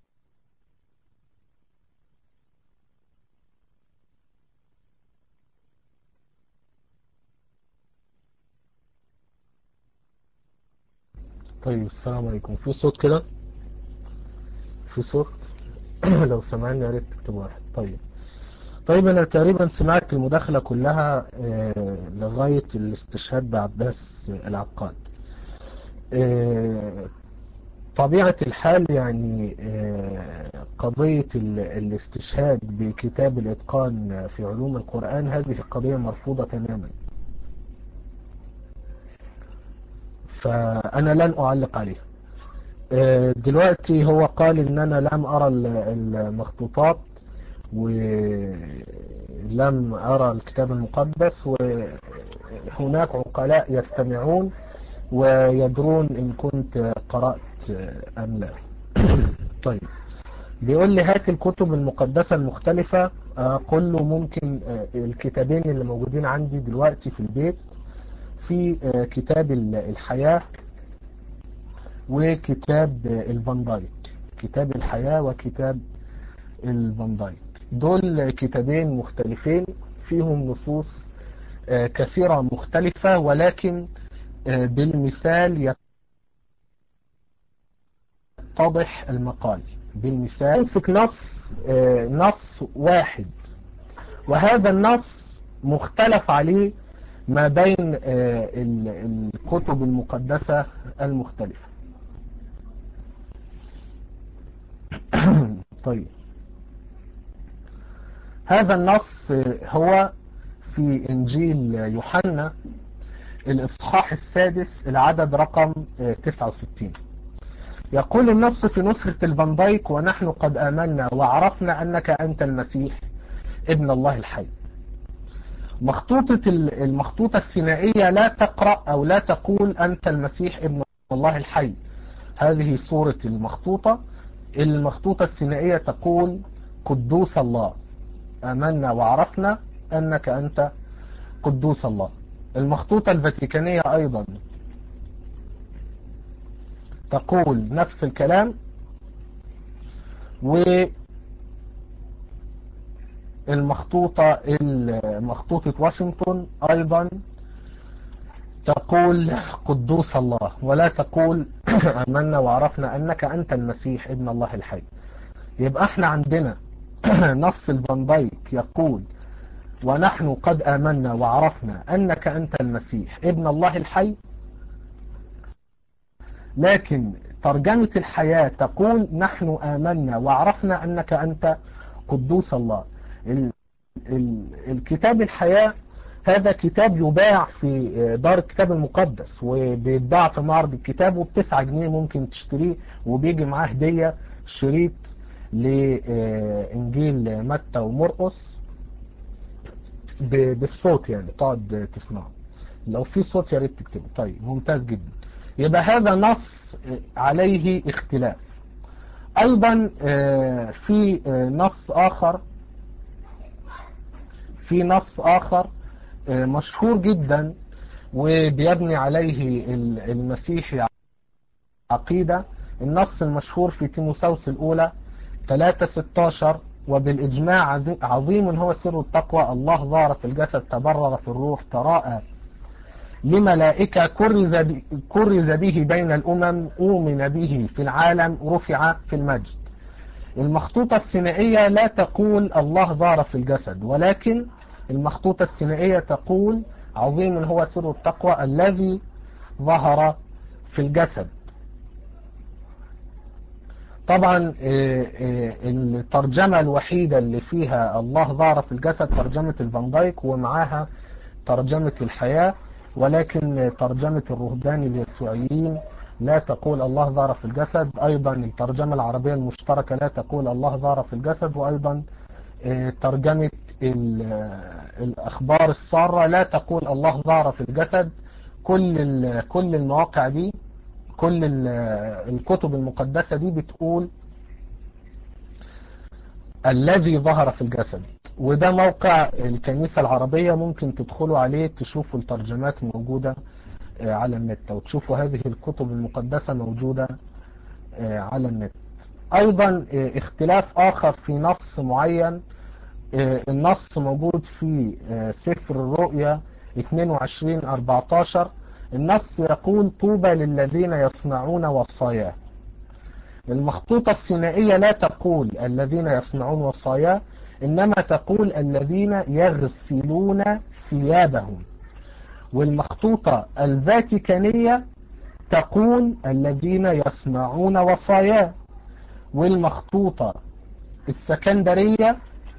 طيب السلام عليكم في صوت كده في صوت لو سمعني يا ريت تكتب واحد طيب طيب انا تقريبا سمعت المداخلة كلها آه، لغاية الاستشهاد بعباس العقاد آه، طبيعة الحال يعني آه، قضية ال- الاستشهاد بكتاب الإتقان في علوم القرآن هذه قضية مرفوضة تماما فأنا لن أعلق عليها آه، دلوقتي هو قال إن أنا لم أرى ال- المخطوطات ولم أرى الكتاب المقدس وهناك عقلاء يستمعون ويدرون إن كنت قرأت أم لا طيب بيقول لي هات الكتب المقدسة المختلفة أقول له ممكن آه، الكتابين اللي موجودين عندي دلوقتي في البيت في آه، كتاب ال- الحياة وكتاب آه، الفان دايك كتاب الحياة وكتاب الفان دايك دول كتابين مختلفين فيهم نصوص آه، كثيرة مختلفة ولكن آه، بالمثال يتضح المقال بالمثال يمسك نص آه، نص واحد وهذا النص مختلف عليه ما بين آه، ال- الكتب المقدسة المختلفة طيب هذا النص هو في إنجيل يوحنا الإصحاح السادس العدد رقم 69 يقول النص في نسخة الفان دايك ونحن قد آمنا وعرفنا أنك أنت المسيح ابن الله الحي مخطوطة المخطوطة السينائية لا تقرأ أو لا تقول أنت المسيح ابن الله الحي هذه صورة المخطوطة المخطوطة السينائية تقول قدوس الله آمنا وعرفنا أنك أنت قدوس الله المخطوطة الفاتيكانية أيضا تقول نفس الكلام والمخطوطة مخطوطة واشنطن أيضا تقول قدوس الله ولا تقول آمنا وعرفنا أنك أنت المسيح ابن الله الحي يبقى احنا عندنا نص الفان دايك يقول ونحن قد آمنا وعرفنا أنك أنت المسيح ابن الله الحي لكن ترجمة الحياة تقول نحن آمنا وعرفنا أنك أنت قدوس الله ال ال الكتاب الحياة هذا كتاب يباع في دار الكتاب المقدس وبيتباع في معرض الكتاب وبتسعة جنيه ممكن تشتريه وبيجي معاه هدية شريط لإنجيل متى ومرقس بالصوت يعني تقعد تسمعه لو في صوت يا ريت تكتبه طيب ممتاز جدا يبقى هذا نص عليه اختلاف ايضا في نص اخر في نص اخر مشهور جدا وبيبني عليه المسيحي عقيدة النص المشهور في تيموثاوس الاولى 3:16 وبالإجماع عظيم هو سر التقوى الله ظهر في الجسد تبرر في الروح تراءى لملائكة كرز, كرز به بين الأمم أؤمن به في العالم رفع في المجد المخطوطة السينائية لا تقول الله ظهر في الجسد ولكن المخطوطة السينائية تقول عظيم هو سر التقوى الذي ظهر في الجسد طبعا الترجمة الوحيدة اللي فيها الله ظهر في الجسد ترجمة الفان دايك ومعاها ترجمة الحياة ولكن ترجمة الرهبان اليسوعيين لا تقول الله ظهر في الجسد أيضا الترجمة العربية المشتركة لا تقول الله ظهر في الجسد وأيضا ترجمة الأخبار السارة لا تقول الله ظهر في الجسد كل كل المواقع دي كل الكتب المقدسة دي بتقول الذي ظهر في الجسد وده موقع الكنيسة العربية ممكن تدخلوا عليه تشوفوا الترجمات موجودة على النت وتشوفوا هذه الكتب المقدسة موجودة على النت أيضا اختلاف آخر في نص معين النص موجود في سفر الرؤيا 22-14 النص يقول طوبى للذين يصنعون وصاياه المخطوطة السينائية لا تقول الذين يصنعون وصاياه إنما تقول الذين يغسلون ثيابهم والمخطوطة الفاتيكانية تقول الذين يصنعون وصاياه والمخطوطة السكندرية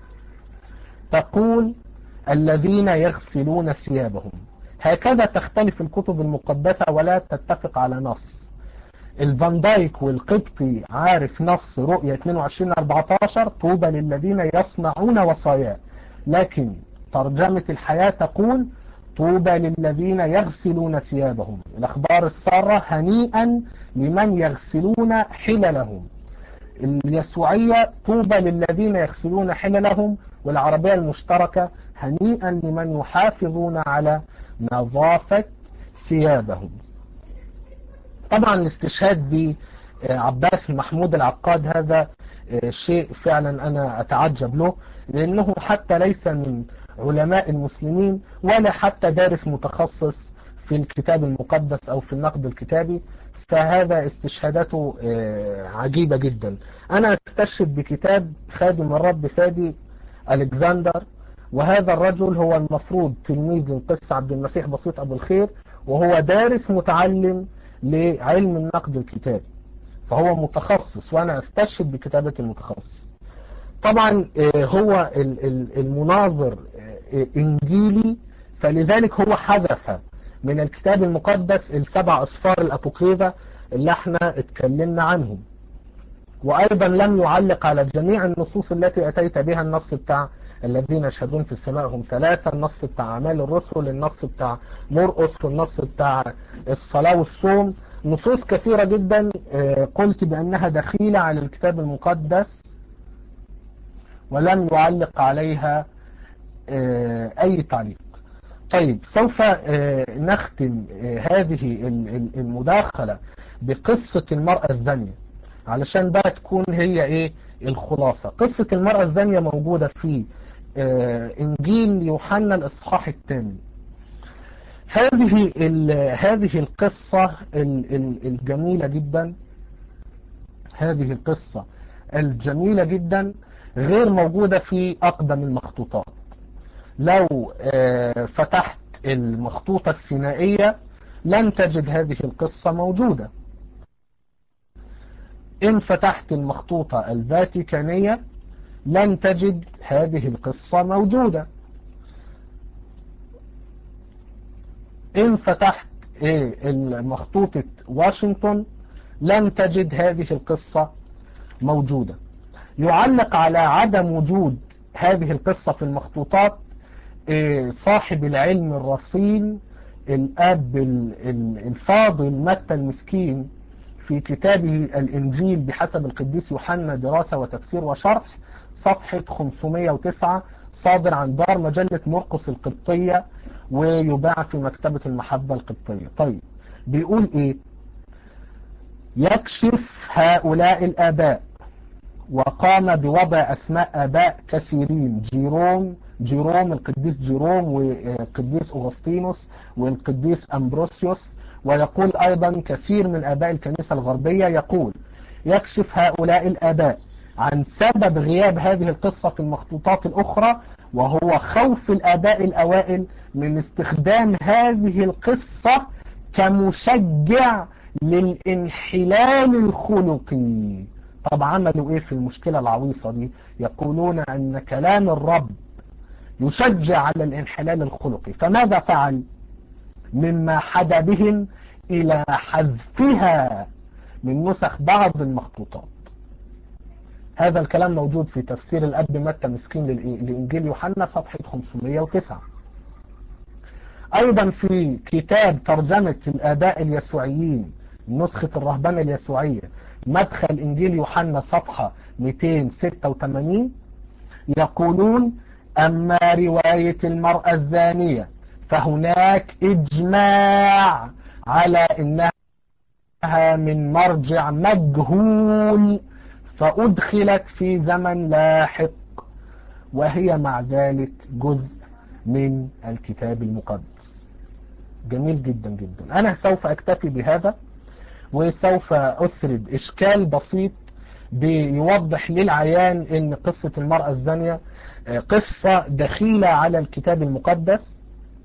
تقول الذين يغسلون ثيابهم هكذا تختلف الكتب المقدسة ولا تتفق على نص الفان دايك والقبطي عارف نص رؤية 22-14 طوبى للذين يصنعون وصاياه لكن ترجمة الحياة تقول طوبى للذين يغسلون ثيابهم الأخبار السارة هنيئا لمن يغسلون حللهم اليسوعية طوبى للذين يغسلون حللهم والعربية المشتركة هنيئا لمن يحافظون على نظافة ثيابهم طبعا الاستشهاد بعباس محمود العقاد هذا شيء فعلا أنا أتعجب له لأنه حتى ليس من علماء المسلمين ولا حتى دارس متخصص في الكتاب المقدس أو في النقد الكتابي فهذا استشهاداته عجيبة جدا أنا استشهد بكتاب خادم الرب فادي ألكسندر وهذا الرجل هو المفروض تلميذ القس عبد المسيح بسيط أبو الخير وهو دارس متعلم لعلم النقد الكتابي فهو متخصص وأنا استشهد بكتابة المتخصص طبعا هو المناظر انجيلي فلذلك هو حذف من الكتاب المقدس السبع أصفار الأبوكريفة اللي احنا اتكلمنا عنهم وأيضا لم يعلق على جميع النصوص التي أتيت بها النص بتاع الذين يشهدون في السماء هم ثلاثة النص بتاع أعمال الرسل النص بتاع مرقس والنص بتاع الصلاة والصوم نصوص كثيرة جدا قلت بأنها دخيلة على الكتاب المقدس ولم يعلق عليها أي تعليق طيب سوف نختم هذه المداخلة بقصة المرأة الزانية علشان بقى تكون هي ايه الخلاصة قصة المرأة الزانية موجودة في انجيل يوحنا الاصحاح الثاني هذه هذه القصة الجميلة جدا هذه القصة الجميلة جدا غير موجودة في أقدم المخطوطات لو فتحت المخطوطة السينائية لن تجد هذه القصة موجودة إن فتحت المخطوطة الفاتيكانية لن تجد هذه القصة موجودة إن فتحت مخطوطة واشنطن لن تجد هذه القصة موجودة يعلق على عدم وجود هذه القصة في المخطوطات صاحب العلم الرصين الأب الفاضل متى المسكين في كتابه الإنجيل بحسب القديس يوحنا دراسة وتفسير وشرح صفحة 509 صادر عن دار مجلة مرقس القبطية ويباع في مكتبة المحبة القبطية طيب بيقول ايه يكشف هؤلاء الآباء وقام بوضع أسماء آباء كثيرين جيروم جيروم القديس جيروم والقديس أغسطينوس والقديس أمبروسيوس ويقول أيضا كثير من آباء الكنيسة الغربية يقول يكشف هؤلاء الآباء عن سبب غياب هذه القصة في المخطوطات الأخرى وهو خوف الآباء الأوائل من استخدام هذه القصة كمشجع للانحلال الخلقي طب عملوا ايه في المشكلة العويصة دي يقولون ان كلام الرب يشجع على الانحلال الخلقي فماذا فعل مما حدا بهم الى حذفها من نسخ بعض المخطوطات هذا الكلام موجود في تفسير الأب متى مسكين لإنجيل يوحنا صفحة 509 أيضا في كتاب ترجمة الآباء اليسوعيين نسخة الرهبنة اليسوعية مدخل إنجيل يوحنا صفحة 286 يقولون أما رواية المرأة الزانية فهناك إجماع على إنها من مرجع مجهول فأدخلت في زمن لاحق وهي مع ذلك جزء من الكتاب المقدس جميل جدا جدا أنا سوف أكتفي بهذا وسوف أسرد إشكال بسيط بيوضح للعيان أن قصة المرأة الزانية قصة دخيلة على الكتاب المقدس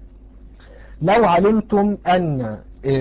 لو علمتم أن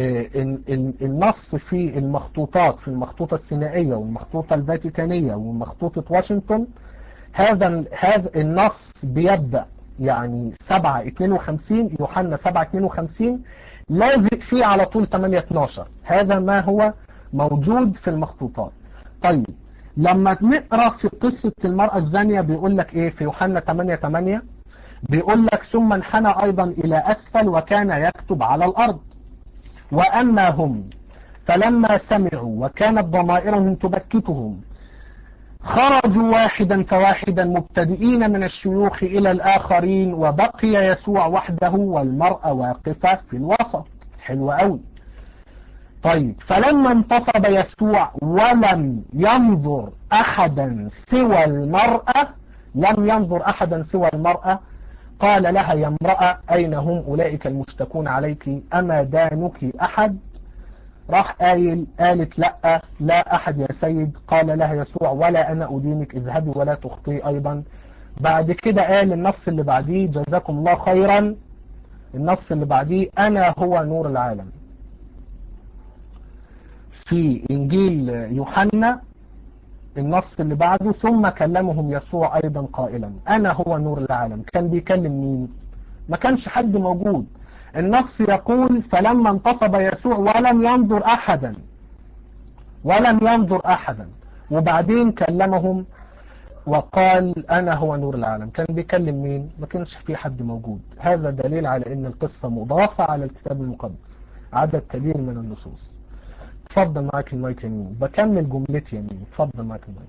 النص في المخطوطات في المخطوطة السينائية والمخطوطة الفاتيكانية ومخطوطة واشنطن هذا هذا النص بيبدأ يعني 7 52 يوحنا 7 52 لازق فيه على طول 8 12 هذا ما هو موجود في المخطوطات طيب لما نقرا في قصة المرأة الزانية بيقول لك ايه في يوحنا 8 8 بيقول لك ثم انحنى ايضا الى اسفل وكان يكتب على الارض وأما هم فلما سمعوا وكانت ضمائرهم تبكتهم خرجوا واحدا فواحدا مبتدئين من الشيوخ إلى الآخرين وبقي يسوع وحده والمرأة واقفة في الوسط حلو قوي طيب فلما انتصب يسوع ولم ينظر أحدا سوى المرأة لم ينظر أحدا سوى المرأة قال لها يا امرأة أين هم أولئك المشتكون عليك أما دانك أحد راح قايل قالت لا لا أحد يا سيد قال لها يسوع ولا أنا أدينك اذهبي ولا تخطئي أيضا بعد كده قال النص اللي بعديه جزاكم الله خيرا النص اللي بعديه أنا هو نور العالم في إنجيل يوحنا النص اللي بعده ثم كلمهم يسوع أيضا قائلا أنا هو نور العالم كان بيكلم مين ما كانش حد موجود النص يقول فلما انتصب يسوع ولم ينظر أحدا ولم ينظر أحدا وبعدين كلمهم وقال أنا هو نور العالم كان بيكلم مين ما كانش في حد موجود هذا دليل على أن القصة مضافة على الكتاب المقدس عدد كبير من النصوص اتفضل معاك المايك يا مين بكمل جملتي يا مين اتفضل معاك المايك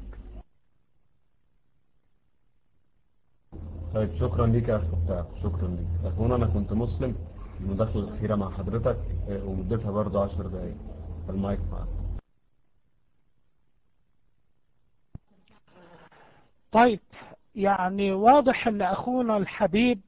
طيب شكرا ليك يا أخ بتاعك شكرا ليك أخونا أنا كنت مسلم المداخلة الأخيرة مع حضرتك آه، ومدتها برضو عشر دقايق المايك معاك طيب يعني واضح ان اخونا الحبيب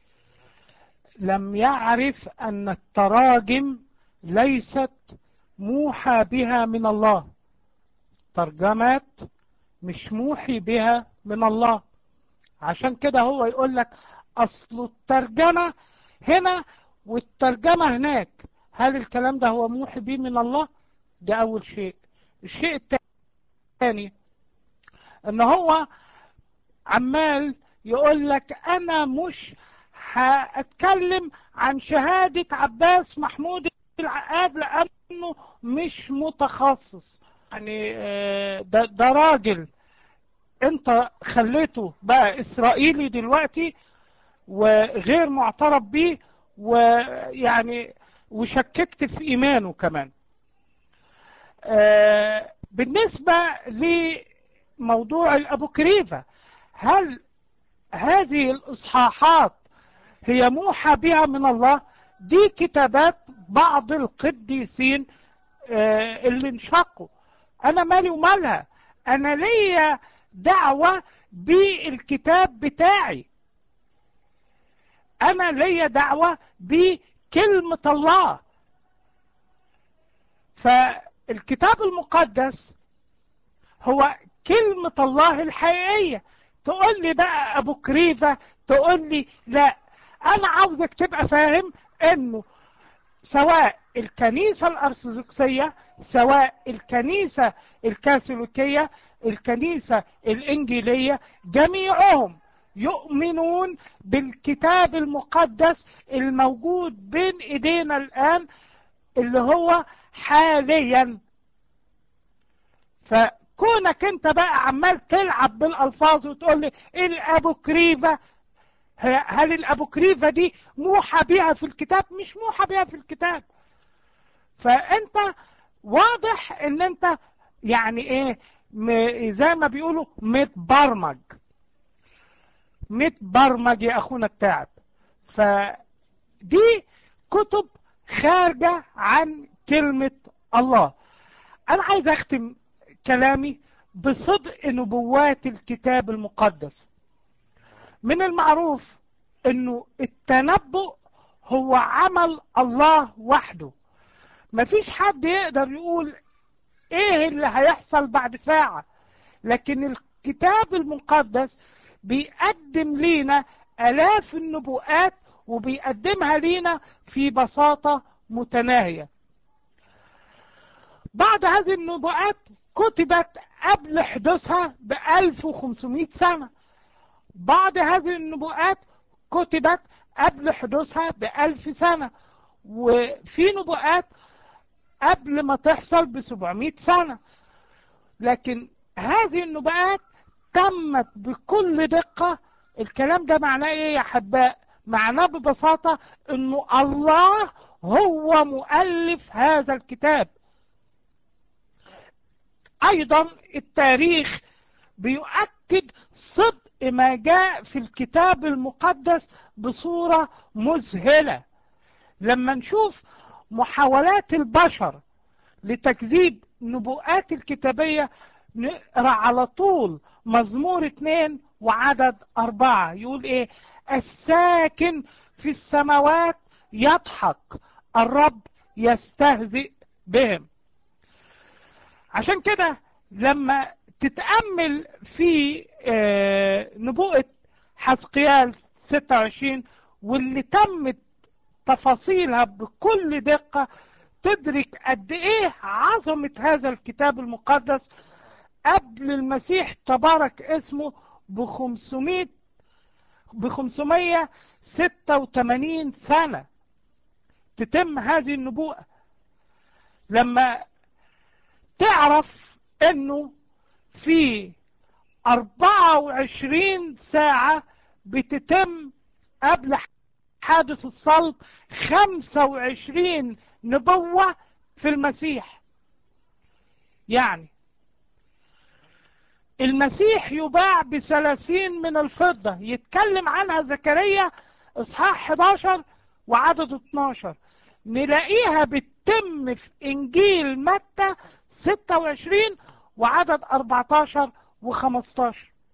لم يعرف ان التراجم ليست موحى بها من الله ترجمات مش موحي بها من الله عشان كده هو يقول لك اصل الترجمة هنا والترجمة هناك هل الكلام ده هو موحي به من الله ده اول شيء الشيء الثاني ان هو عمال يقول لك انا مش هاتكلم عن شهادة عباس محمود العقاد لانه مش متخصص يعني آه، ده, ده راجل انت خليته بقى اسرائيلي دلوقتي وغير معترف بيه ويعني وشككت في ايمانه كمان آه، بالنسبة لموضوع الابوكريفة هل هذه الاصحاحات هي موحى بها من الله دي كتابات بعض القديسين آه، اللي انشقوا انا مالي ومالها انا ليا دعوة بالكتاب بتاعي انا ليا دعوة بكلمة الله فالكتاب المقدس هو كلمة الله الحقيقية تقول لي بقى ابو كريفة تقول لي لا انا عاوزك تبقى فاهم انه سواء الكنيسة الارثوذكسية سواء الكنيسة الكاثوليكية الكنيسة الانجيلية جميعهم يؤمنون بالكتاب المقدس الموجود بين ايدينا الان اللي هو حاليا فكونك انت بقى عمال تلعب بالالفاظ وتقول لي الابوكريفة هل الابوكريفة دي موحى بها في الكتاب مش موحى بها في الكتاب فانت واضح ان انت يعني ايه م- زي ما بيقولوا متبرمج متبرمج يا اخونا التعب فدي كتب خارجة عن كلمة الله انا عايز اختم كلامي بصدق نبوات الكتاب المقدس من المعروف انه التنبؤ هو عمل الله وحده مفيش حد يقدر يقول ايه اللي هيحصل بعد ساعة لكن الكتاب المقدس بيقدم لينا الاف النبوءات وبيقدمها لينا في بساطة متناهية بعض هذه النبوءات كتبت قبل حدوثها ب 1500 سنة بعض هذه النبوءات كتبت قبل حدوثها بألف سنة وفي نبوءات قبل ما تحصل ب 700 سنة لكن هذه النبوءات تمت بكل دقة الكلام ده معناه ايه يا حباء معناه ببساطة انه الله هو مؤلف هذا الكتاب ايضا التاريخ بيؤكد صدق ما جاء في الكتاب المقدس بصورة مذهلة لما نشوف محاولات البشر لتكذيب نبوءات الكتابية نقرأ على طول مزمور اتنين وعدد أربعة يقول ايه الساكن في السماوات يضحك الرب يستهزئ بهم عشان كده لما تتأمل في نبوءة حزقيال 26 واللي تمت تفاصيلها بكل دقة تدرك قد ايه عظمة هذا الكتاب المقدس قبل المسيح تبارك اسمه بخمسمائة بخمسمية ستة وثمانين سنة تتم هذه النبوءة لما تعرف انه في أربعة وعشرين ساعة بتتم قبل حادث الصلب خمسة وعشرين نبوة في المسيح يعني المسيح يباع بثلاثين من الفضة يتكلم عنها زكريا اصحاح 11 وعدد 12 نلاقيها بتتم في انجيل متى 26 وعدد 14 و15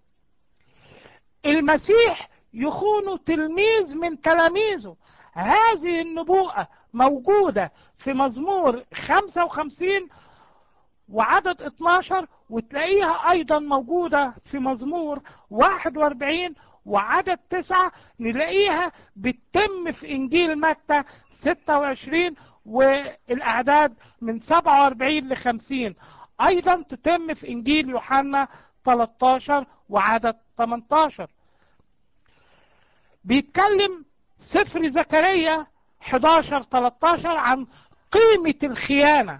المسيح يخون تلميذ من تلاميذه هذه النبوءة موجودة في مزمور 55 وعدد 12 وتلاقيها ايضا موجودة في مزمور 41 وعدد 9 نلاقيها بتتم في انجيل متى 26 والاعداد من 47 ل 50 ايضا تتم في انجيل يوحنا 13 وعدد 18 بيتكلم سفر زكريا 11 13 عن قيمة الخيانة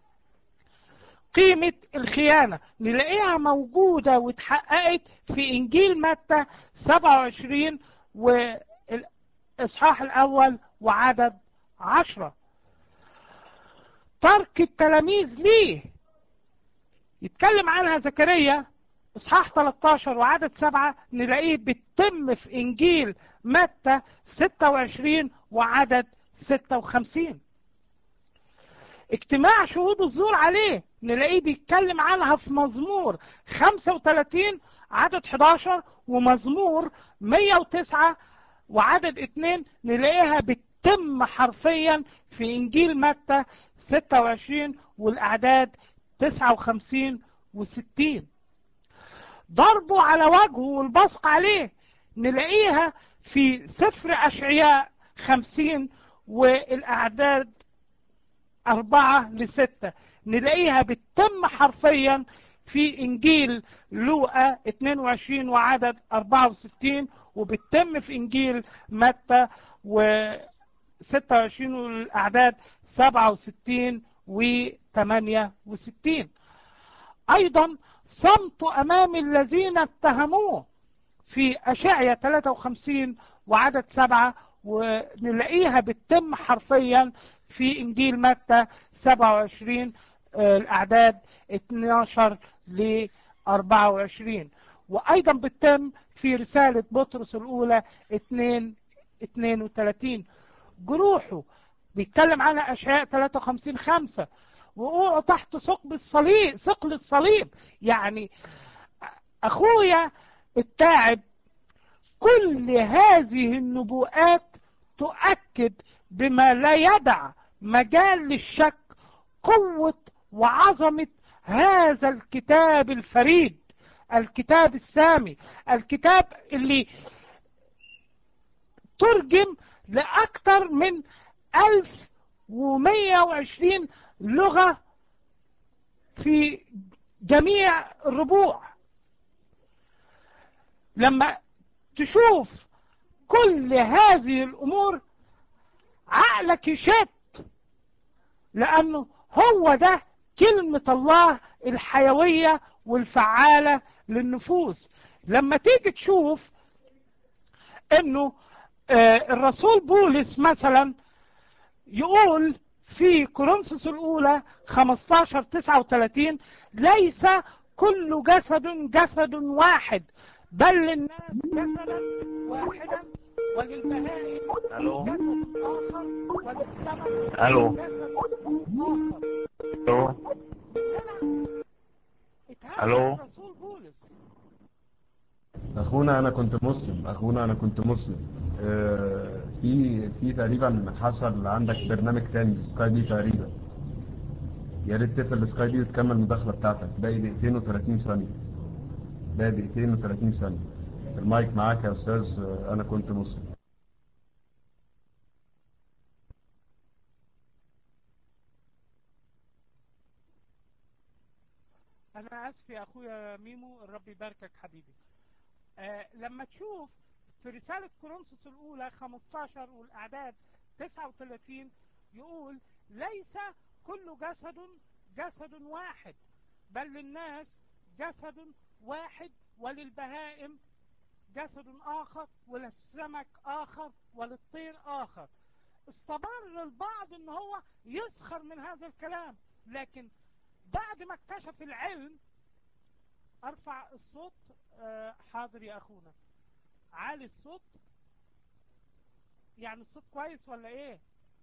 قيمة الخيانة نلاقيها موجودة واتحققت في إنجيل متى 27 والإصحاح الأول وعدد عشرة ترك التلاميذ ليه يتكلم عنها زكريا إصحاح 13 وعدد 7 نلاقيه بتتم في إنجيل متى 26 وعدد 56 اجتماع شهود الزور عليه نلاقيه بيتكلم عنها في مزمور 35 عدد 11 ومزمور 109 وعدد 2 نلاقيها بتتم حرفيا في انجيل متى 26 والاعداد 59 و60 ضربه على وجهه والبصق عليه نلاقيها في سفر اشعياء 50 والاعداد أربعة لستة نلاقيها بتتم حرفيا في إنجيل لوقا 22 وعدد 64 وبتتم في إنجيل متى و 26 والأعداد 67 و 68 أيضا صمت أمام الذين اتهموه في أشعية 53 وعدد 7 ونلاقيها بتتم حرفيا في إنجيل متى 27 الأعداد 12 ل 24 وأيضا بتتم في رسالة بطرس الأولى 2 32 جروحه بيتكلم عنها أشعاء 53 5 وقوعوا تحت ثقب الصليب ثقل الصليب يعني أخويا التاعب كل هذه النبوءات تؤكد بما لا يدع مجال للشك قوة وعظمة هذا الكتاب الفريد الكتاب السامي الكتاب اللي ترجم لأكثر من 1120 لغة في جميع الربوع لما تشوف كل هذه الأمور عقلك يشت لأنه هو ده كلمة الله الحيوية والفعالة للنفوس لما تيجي تشوف انه الرسول بولس مثلا يقول في كورنثوس الاولى 15 39 ليس كل جسد جسد واحد بل للناس جسدا واحدا وللبهائم الو جسد اخر وللسمك الو جسد اخر الو اتهمت ألو؟ الرسول بولس اخونا انا كنت مسلم اخونا انا كنت مسلم آه، في في تقريبا حصل عندك برنامج تاني سكاي بي تقريبا يا ريت تقفل السكاي بي وتكمل المداخله بتاعتك باقي دقيقتين و30 ثانيه باقي دقيقتين و30 ثانيه المايك معاك يا استاذ آه، انا كنت مسلم انا اسف يا اخويا ميمو الرب يباركك حبيبي آه لما تشوف في رسالة كورنثوس الاولى 15 والاعداد 39 يقول ليس كل جسد جسد واحد بل للناس جسد واحد وللبهائم جسد آخر وللسمك آخر وللطير آخر استمر البعض ان هو يسخر من هذا الكلام لكن بعد ما اكتشف العلم ارفع الصوت آه، حاضر يا اخونا عالي الصوت يعني الصوت كويس ولا ايه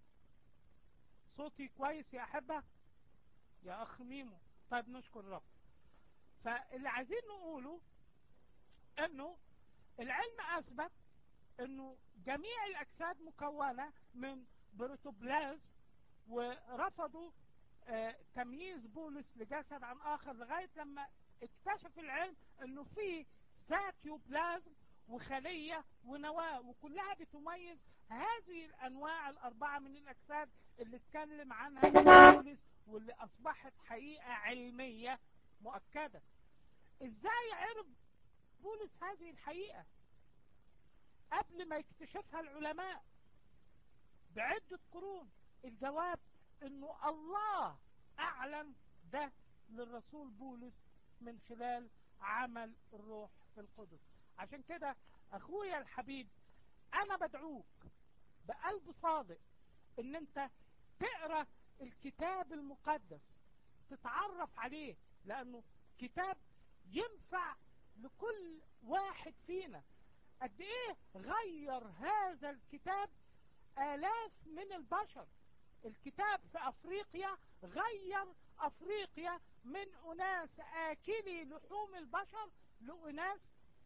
صوتي كويس يا احبه يا اخ ميمو طيب نشكر الرب فاللي عايزين نقوله انه العلم اثبت انه جميع الاجساد مكونة من بروتوبلازم ورفضوا آه تمييز بولس لجسد عن اخر لغاية لما اكتشف العلم انه في ساتيوبلازم وخلية ونواة وكلها بتميز هذه الانواع الاربعة من الاجساد اللي اتكلم عنها بولس واللي اصبحت حقيقة علمية مؤكدة ازاي عرف بولس هذه الحقيقة قبل ما يكتشفها العلماء بعدة قرون الجواب انه الله اعلن ده للرسول بولس من خلال عمل الروح القدس عشان كده اخويا الحبيب انا بدعوك بقلب صادق ان انت تقرا الكتاب المقدس تتعرف عليه لانه كتاب ينفع لكل واحد فينا قد ايه غير هذا الكتاب الاف من البشر الكتاب في افريقيا غير افريقيا من اناس اكلي لحوم البشر لاناس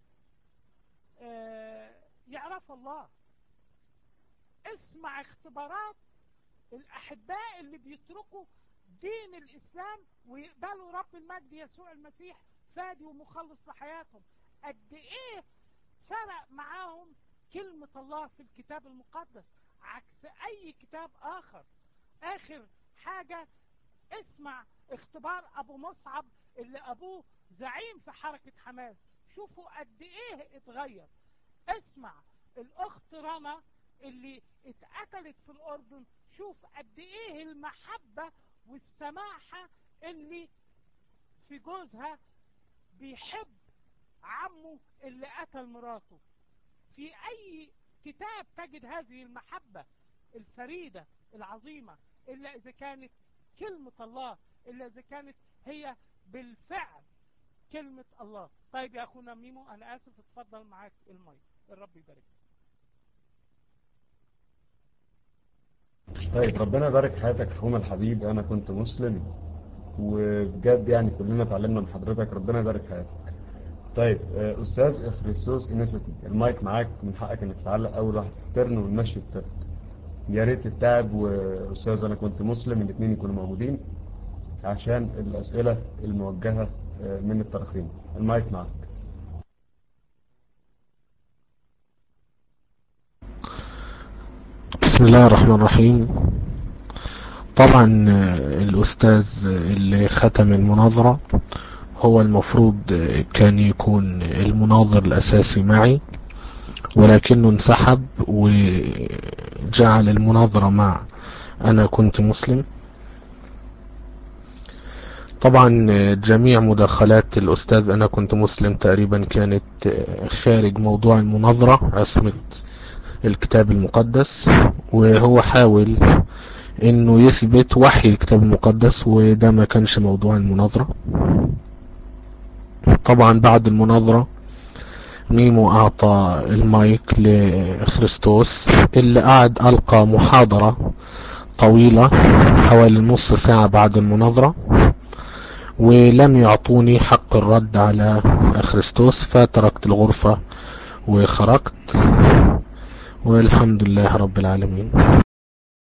آه يعرف الله اسمع اختبارات الاحباء اللي بيتركوا دين الاسلام ويقبلوا رب المجد يسوع المسيح فادي ومخلص لحياتهم قد ايه فرق معاهم كلمة الله في الكتاب المقدس عكس اي كتاب اخر اخر حاجة اسمع اختبار ابو مصعب اللي ابوه زعيم في حركة حماس شوفوا قد ايه اتغير اسمع الاخت رنا اللي اتقتلت في الاردن شوف قد ايه المحبة والسماحة اللي في جوزها بيحب عمه اللي قتل مراته في اي كتاب تجد هذه المحبة الفريدة العظيمة الا اذا كانت كلمة الله الا اذا كانت هي بالفعل كلمة الله طيب يا اخونا ميمو انا اسف اتفضل معاك المايك الرب يبارك طيب ربنا يبارك حياتك اخونا الحبيب انا كنت مسلم وبجد يعني كلنا اتعلمنا من حضرتك ربنا يبارك حياتك طيب آه، استاذ افريسوس انستي المايك معاك من حقك انك تعلق اول واحد في الترن ونمشي الترن يا ريت التعب واستاذ انا كنت مسلم الاثنين يكونوا موجودين عشان الاسئله الموجهه آه، من الطرفين المايك معاك بسم الله الرحمن الرحيم طبعا آه، الأستاذ اللي ختم المناظرة هو المفروض آه، كان يكون المناظر الأساسي معي ولكنه انسحب وجعل المناظرة مع أنا كنت مسلم طبعا آه، جميع مداخلات الأستاذ أنا كنت مسلم تقريبا كانت آه، خارج موضوع المناظرة عصمة الكتاب المقدس وهو حاول انه يثبت وحي الكتاب المقدس وده ما كانش موضوع المناظرة طبعا بعد المناظرة ميمو اعطى المايك لخريستوس اللي قعد القى محاضرة طويلة حوالي نص ساعة بعد المناظرة ولم يعطوني حق الرد على خريستوس فتركت الغرفة وخرجت والحمد لله رب العالمين